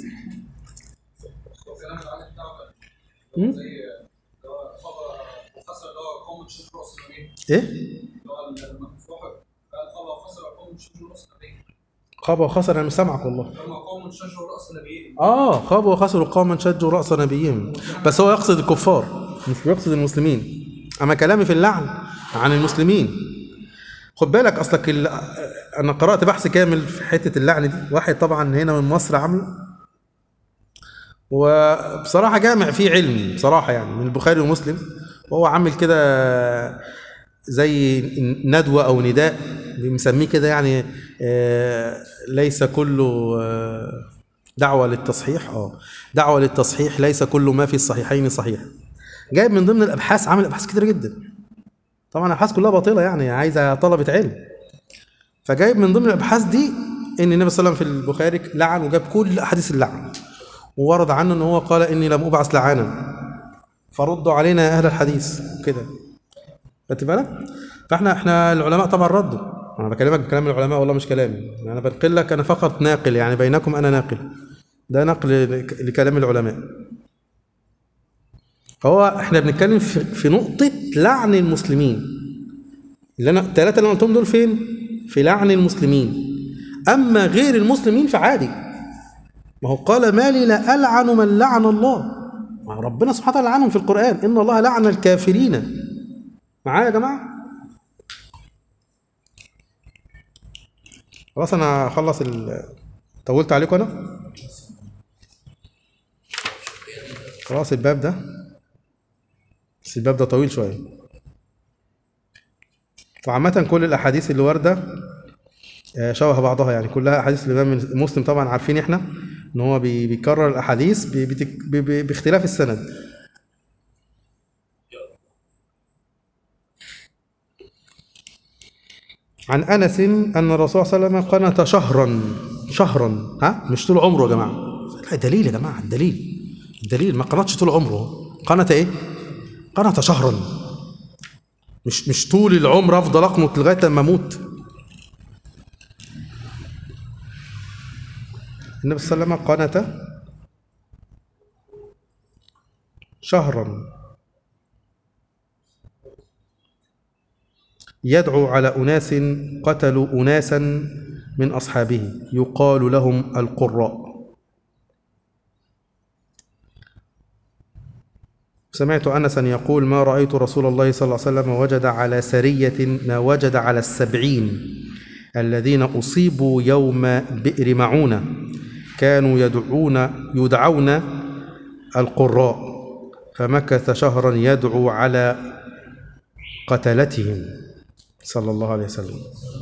العالي بتاعه كان زي اللي هو خبر خسر اللي هو قوم شجر راس النبي إيه اللي هو المفتوح قال خبر خسر قوم شجر راس النبي خاب وخسر أنا مش سامعك والله لما قوم شجر راس النبي آه خاب وخسروا قوما شجوا رأس نبيهم بس هو يقصد الكفار مش بيقصد المسلمين أما كلامي في اللعن عن المسلمين خد بالك أصلك ال... أنا قرأت بحث كامل في حتة اللعن دي واحد طبعا هنا من مصر عامله وبصراحة جامع فيه علم بصراحة يعني من البخاري ومسلم وهو عامل كده زي ندوة أو نداء بنسميه كده يعني آه، ليس كله آه، دعوة للتصحيح اه دعوة للتصحيح ليس كل ما في الصحيحين صحيح جايب من ضمن الأبحاث عامل أبحاث كتير جدا طبعا الأبحاث كلها باطلة يعني عايزة طلبة علم فجايب من ضمن الأبحاث دي إن النبي صلى الله عليه وسلم في البخاري لعن وجاب كل أحاديث اللعن وورد عنه إن هو قال إني لم أبعث لعانا فردوا علينا يا أهل الحديث كده خدت بالك؟ فاحنا احنا العلماء طبعا ردوا انا بكلمك بكلام العلماء والله مش كلامي انا بنقل لك انا فقط ناقل يعني بينكم انا ناقل ده نقل لك- لكلام العلماء هو احنا بنتكلم في, في نقطة لعن المسلمين اللي انا الثلاثة اللي انا قلتهم دول فين؟ في لعن المسلمين اما غير المسلمين فعادي ما هو قال ما لي لا العن من لعن الله ما هو ربنا سبحانه وتعالى لعنهم في القرآن ان الله لعن الكافرين معايا يا جماعة؟ خلاص انا هخلص ال طولت عليكم انا؟ خلاص الباب ده بس الباب ده طويل شوية وعامة كل الأحاديث اللي واردة آه، شبه بعضها يعني كلها أحاديث الإمام مسلم طبعا عارفين إحنا إن هو بي- بيكرر الأحاديث بي- بتك- بي- بي- باختلاف السند عن انس ان الرسول صلى الله عليه وسلم قنت شهرا شهرا ها مش طول عمره يا جماعه لا دليل يا جماعه الدليل الدليل ما قنتش طول عمره قنت ايه قنت شهرا مش مش طول العمر افضل اقنط لغايه لما اموت النبي صلى الله عليه وسلم قنت شهرا يدعو على أناس قتلوا أناسا من أصحابه يقال لهم القراء سمعت أنسا يقول ما رأيت رسول الله صلى الله عليه وسلم وجد على سرية ما وجد على السبعين الذين أصيبوا يوم بئر معونة كانوا يدعون يدعون القراء فمكث شهرا يدعو على قتلتهم صلى الله عليه وسلم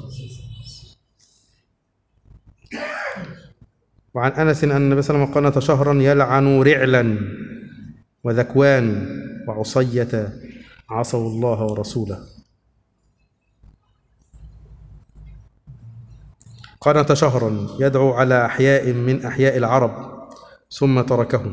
وعن انس ان النبي صلى الله عليه وسلم قنت شهرا يلعن رعلا وذكوان وعصية عصوا الله ورسوله قنت شهرا يدعو على أحياء من أحياء العرب ثم تركهم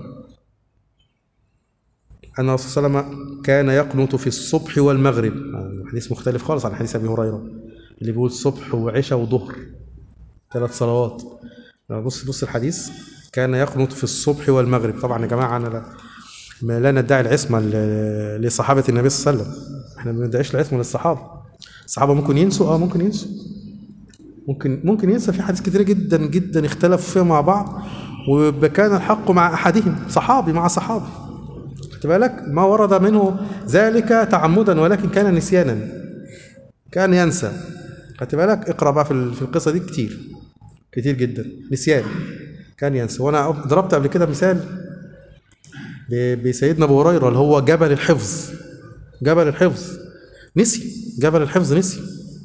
أن الرسول صلى الله عليه وسلم كان يقنط في الصبح والمغرب حديث مختلف خالص عن حديث أبي هريرة اللي بيقول صبح وعشاء وظهر ثلاث صلوات بص بص الحديث كان يقنط في الصبح والمغرب طبعا يا جماعة أنا لا, ما لا ندعي العصمة ل- لصحابة النبي صلى الله عليه وسلم احنا ما بندعيش العصمة للصحابة الصحابة ممكن ينسوا اه ممكن ينسوا ممكن ممكن ينسى في حديث كتير جدا جدا اختلفوا فيها مع بعض وكان الحق مع احدهم صحابي مع صحابي خدت بالك ما ورد منه ذلك تعمدا ولكن كان نسيانا كان ينسى خدت بالك اقرا بقى في ال- في القصه دي كتير كتير جدا نسيان كان ينسى وانا ضربت قبل كده مثال ب- بسيدنا ابو هريره اللي هو جبل الحفظ جبل الحفظ نسي جبل الحفظ نسي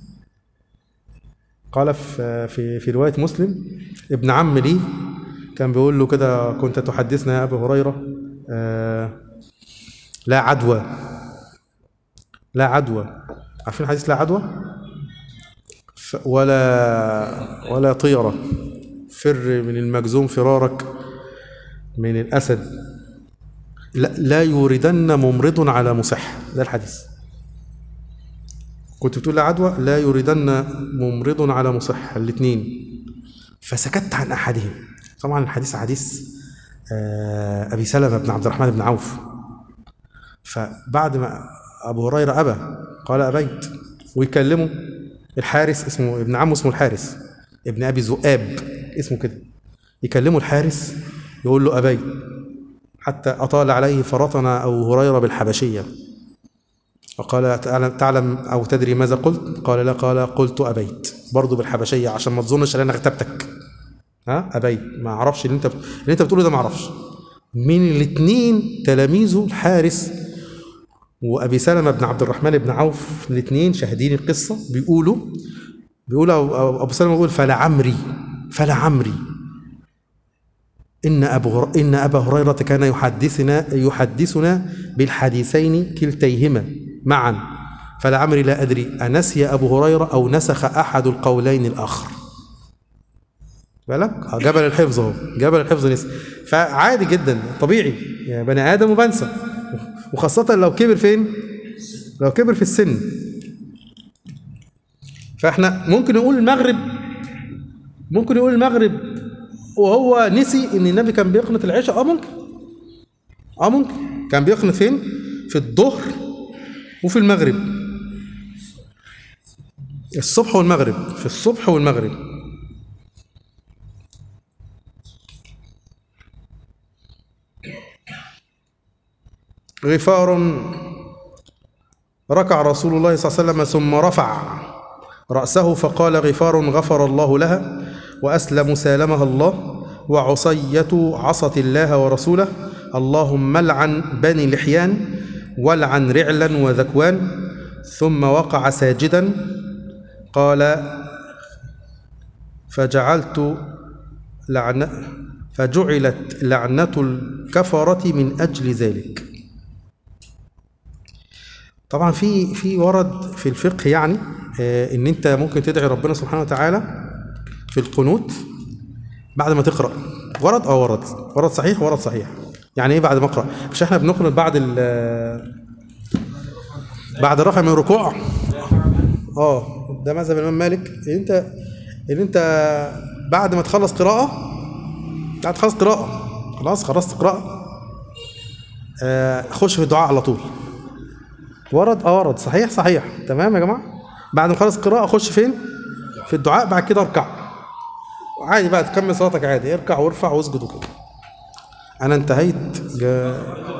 قال في في في روايه مسلم ابن عم لي كان بيقول له كده كنت تحدثنا يا ابا هريره آه لا عدوى لا عدوى عارفين حديث لا عدوى ف- ولا ولا طيره فر من المجزوم فرارك من الاسد لا, لا يوردن ممرض على مصح ده الحديث كنت بتقول لا عدوى لا يريدن ممرض على مصح الاثنين فسكت عن احدهم طبعا الحديث حديث آه، ابي سلمه بن عبد الرحمن بن عوف فبعد ما ابو هريره ابى قال ابيت ويكلمه الحارس اسمه ابن عمه اسمه الحارس ابن ابي ذؤاب اسمه كده يكلمه الحارس يقول له ابيت حتى اطال عليه فرطنا ابو هريره بالحبشيه فقال تعلم, تعلم أو تدري ماذا قلت قال لا قال قلت أبيت برضه بالحبشية عشان ما تظنش ان أنا اغتبتك ها أبيت ما أعرفش اللي أنت اللي أنت بتقوله ده ما أعرفش من الاثنين تلاميذه الحارس وأبي سلمة بن عبد الرحمن بن عوف الاثنين شاهدين القصة بيقولوا بيقولوا أو- أو- أبو سلمة بيقول فلعمري فلعمري إن أبو هر- إن أبا هريرة كان يحدثنا يحدثنا بالحديثين كلتيهما معا فلعمري لا أدري أنسي أبو هريرة أو نسخ أحد القولين الآخر بالك آه، جبل الحفظ اهو جبل الحفظ نسي فعادي جدا طبيعي يعني بني آدم وبنسى وخاصة لو كبر فين لو كبر في السن فاحنا ممكن نقول المغرب ممكن نقول المغرب وهو نسي ان النبي كان بيقنط العشاء اه ممكن اه ممكن كان بيقنط فين في الظهر وفي المغرب الصبح والمغرب في الصبح والمغرب غفار ركع رسول الله صلى الله عليه وسلم ثم رفع رأسه فقال غفار غفر الله لها وأسلم سالمها الله وعصية عصت الله ورسوله اللهم لعن بني لحيان ولعن رعلا وذكوان ثم وقع ساجدا قال فجعلت لعنة فجعلت لعنة الكفرة من أجل ذلك طبعا في في ورد في الفقه يعني آه، ان انت ممكن تدعي ربنا سبحانه وتعالى في القنوت بعد ما تقرا ورد اه ورد ورد صحيح ورد صحيح يعني ايه بعد ما اقرا مش احنا بنقنط بعد ال بعد الرفع من الركوع اه ده مذهب الامام مالك ان انت ان انت بعد ما تخلص قراءه بعد تخلص قراءه خلاص خلصت قراءه آه، خش في الدعاء على طول ورد اه ورد صحيح صحيح تمام يا جماعه بعد ما خلص قراءه خش فين في الدعاء بعد كده اركع عادي بقى تكمل صلاتك عادي اركع وارفع واسجد وكده انا انتهيت جا...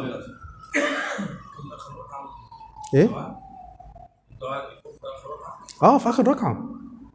ايه اه في اخر ركعه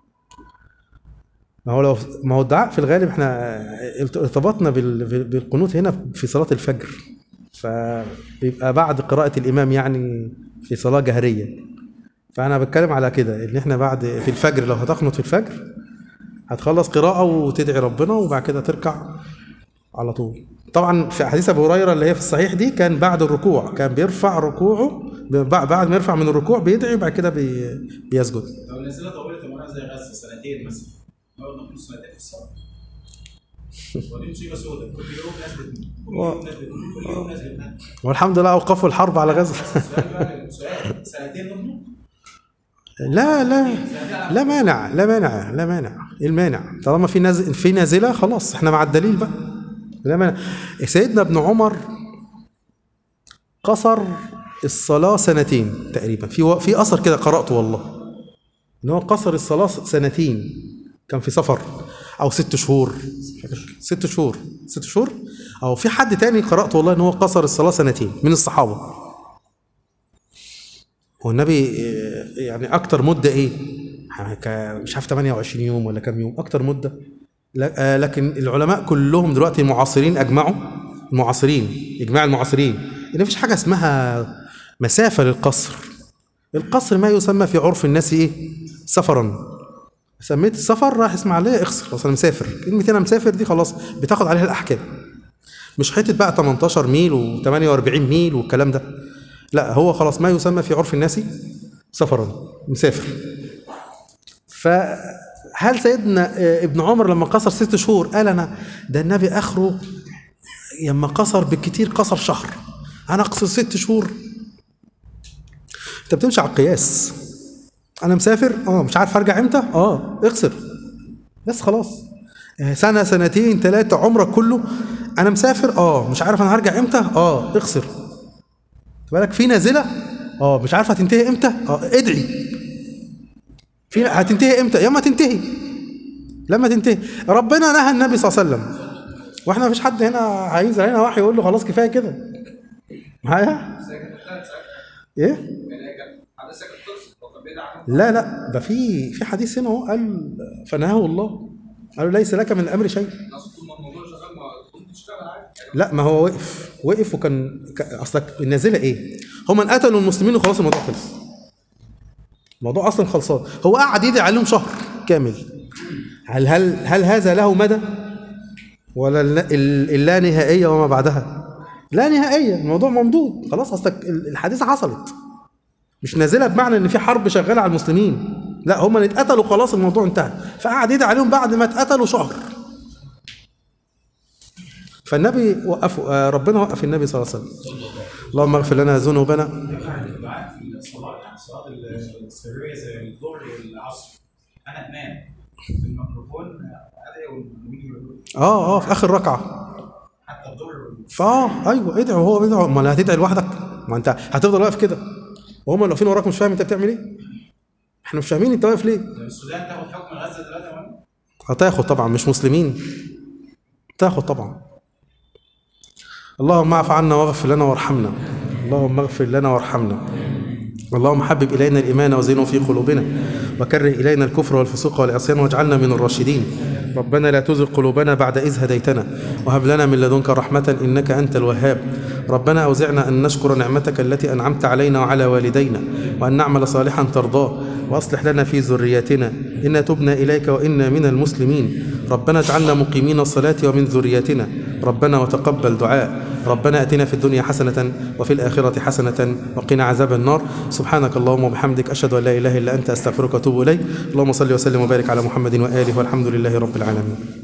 ما هو لو ما هو الدعاء في الغالب احنا ارتبطنا بال- بالقنوت هنا في صلاه الفجر فبيبقى بعد قراءة الإمام يعني في صلاة جهرية فأنا بتكلم على كده إن إحنا بعد في الفجر لو هتقنط في الفجر هتخلص قراءة وتدعي ربنا وبعد كده تركع على طول طبعا في أحاديث أبو هريرة اللي هي في الصحيح دي كان بعد الركوع كان بيرفع ركوعه بعد بعد ما يرفع من الركوع بيدعي وبعد كده بي- بيسجد لو النزله طولت معانا زي غزه سنتين مثلا نقعد نقول سنتين في الصلاه ودي مصيبه سوداء كل يوم ناس بتموت كل و- يوم ناس بتموت كل يوم ناس بتموت والحمد لله اوقفوا الحرب على غزه سؤال بقى سؤال سنتين نضمن لا لا لا مانع لا مانع لا مانع ايه المانع طالما في نازل في نازله خلاص احنا مع الدليل بقى لا مانع سيدنا ابن عمر قصر الصلاه سنتين تقريبا في في اثر كده قراته والله ان هو قصر الصلاه سنتين كان في سفر او ست شهور مش فاكر. ست شهور ست شهور او في حد تاني قراته والله ان هو قصر الصلاه سنتين من الصحابه هو النبي آه، يعني اكتر مده ايه ك- مش عارف 28 يوم ولا كام يوم اكتر مده لا- آه، لكن العلماء كلهم دلوقتي المعاصرين اجمعوا المعاصرين اجماع المعاصرين ان مفيش حاجه اسمها مسافه للقصر القصر ما يسمى في عرف الناس ايه سفرا سميت السفر راح اسماعيليه اخسر اصل انا مسافر كلمه انا مسافر دي خلاص بتاخد عليها الاحكام مش حته بقى 18 ميل و48 ميل والكلام ده لا هو خلاص ما يسمى في عرف الناس سفرا مسافر فهل سيدنا آه، ابن عمر لما قصر ست شهور قال انا ده النبي اخره لما قصر بالكتير قصر شهر انا اقصر ست شهور انت بتمشي على القياس انا مسافر اه مش عارف ارجع امتى اه اقصر بس خلاص آه، سنه سنتين ثلاثه عمرك كله انا مسافر اه مش عارف انا هرجع امتى اه اقصر خد بالك في نازله اه مش عارف هتنتهي امتى اه ادعي في هتنتهي امتى يوم ما تنتهي لما تنتهي ربنا نهى النبي صلى الله عليه وسلم واحنا مفيش حد هنا عايز علينا وحي يقول له خلاص كفايه كده معايا بس هي كانت انتهت ساعتها ايه يعني هي كانت حدثها كانت خلصت هو كان بيدعي عنها لا لا ده في في حديث هنا اهو قال فنهاه الله قالوا ليس لك من الامر شيء الناس طول ما الموضوع شغال ما كنت تشتغل عادي يعني لا ما هو وقف وقف وكان ك- اصلك النازله ايه؟ هم ان قتلوا المسلمين وخلاص الموضوع خلص. الموضوع اصلا خلصان، هو قعد يدعي عليهم شهر كامل. هل هل هل هذا له مدى؟ ولا الل- ال- اللا نهائيه وما بعدها؟ لا نهائيه، الموضوع ممدود، خلاص اصلك ال- الحادثه حصلت. مش نازله بمعنى ان في حرب شغاله على المسلمين. لا هم اللي اتقتلوا خلاص الموضوع انتهى، فقعد يدعي عليهم بعد ما اتقتلوا شهر. فالنبي وقف آه، ربنا وقف النبي صلى الله عليه وسلم اللهم اغفر لنا ذنوبنا الدعاء في الصلاه يعني صلاه السريه زي الظهر والعصر انا انام في الميكروفون ادعي والمؤمنين يقولوا اه اه في اخر ركعه حتى الظهر فاه ايوه ادعي وهو بيدعو امال هتدعي لوحدك ما انت هتفضل واقف كده وهم اللي واقفين وراك مش فاهم انت بتعمل ايه احنا مش فاهمين انت واقف ليه السودان تاخد حكم غزه دلوقتي يا مهندس؟ هتاخد طبعا مش مسلمين تاخد طبعا اللهم اعف عنا واغفر لنا وارحمنا اللهم اغفر لنا وارحمنا اللهم حبب الينا الايمان وزينه في قلوبنا وكره الينا الكفر والفسوق والعصيان واجعلنا من الراشدين ربنا لا تزغ قلوبنا بعد إذ هديتنا وهب لنا من لدنك رحمة إنك أنت الوهاب ربنا أوزعنا أن نشكر نعمتك التي أنعمت علينا وعلى والدينا وأن نعمل صالحا ترضاه وأصلح لنا في ذريتنا إنا تبنا إليك وإنا من المسلمين ربنا اجعلنا مقيمين الصلاة ومن ذريتنا ربنا وتقبل دعاء ربنا أتنا في الدنيا حسنة وفي الآخرة حسنة وقنا عذاب النار سبحانك اللهم وبحمدك أشهد أن لا إله إلا أنت أستغفرك وأتوب إليك اللهم صل وسلم وبارك على محمد وآله والحمد لله رب العالمين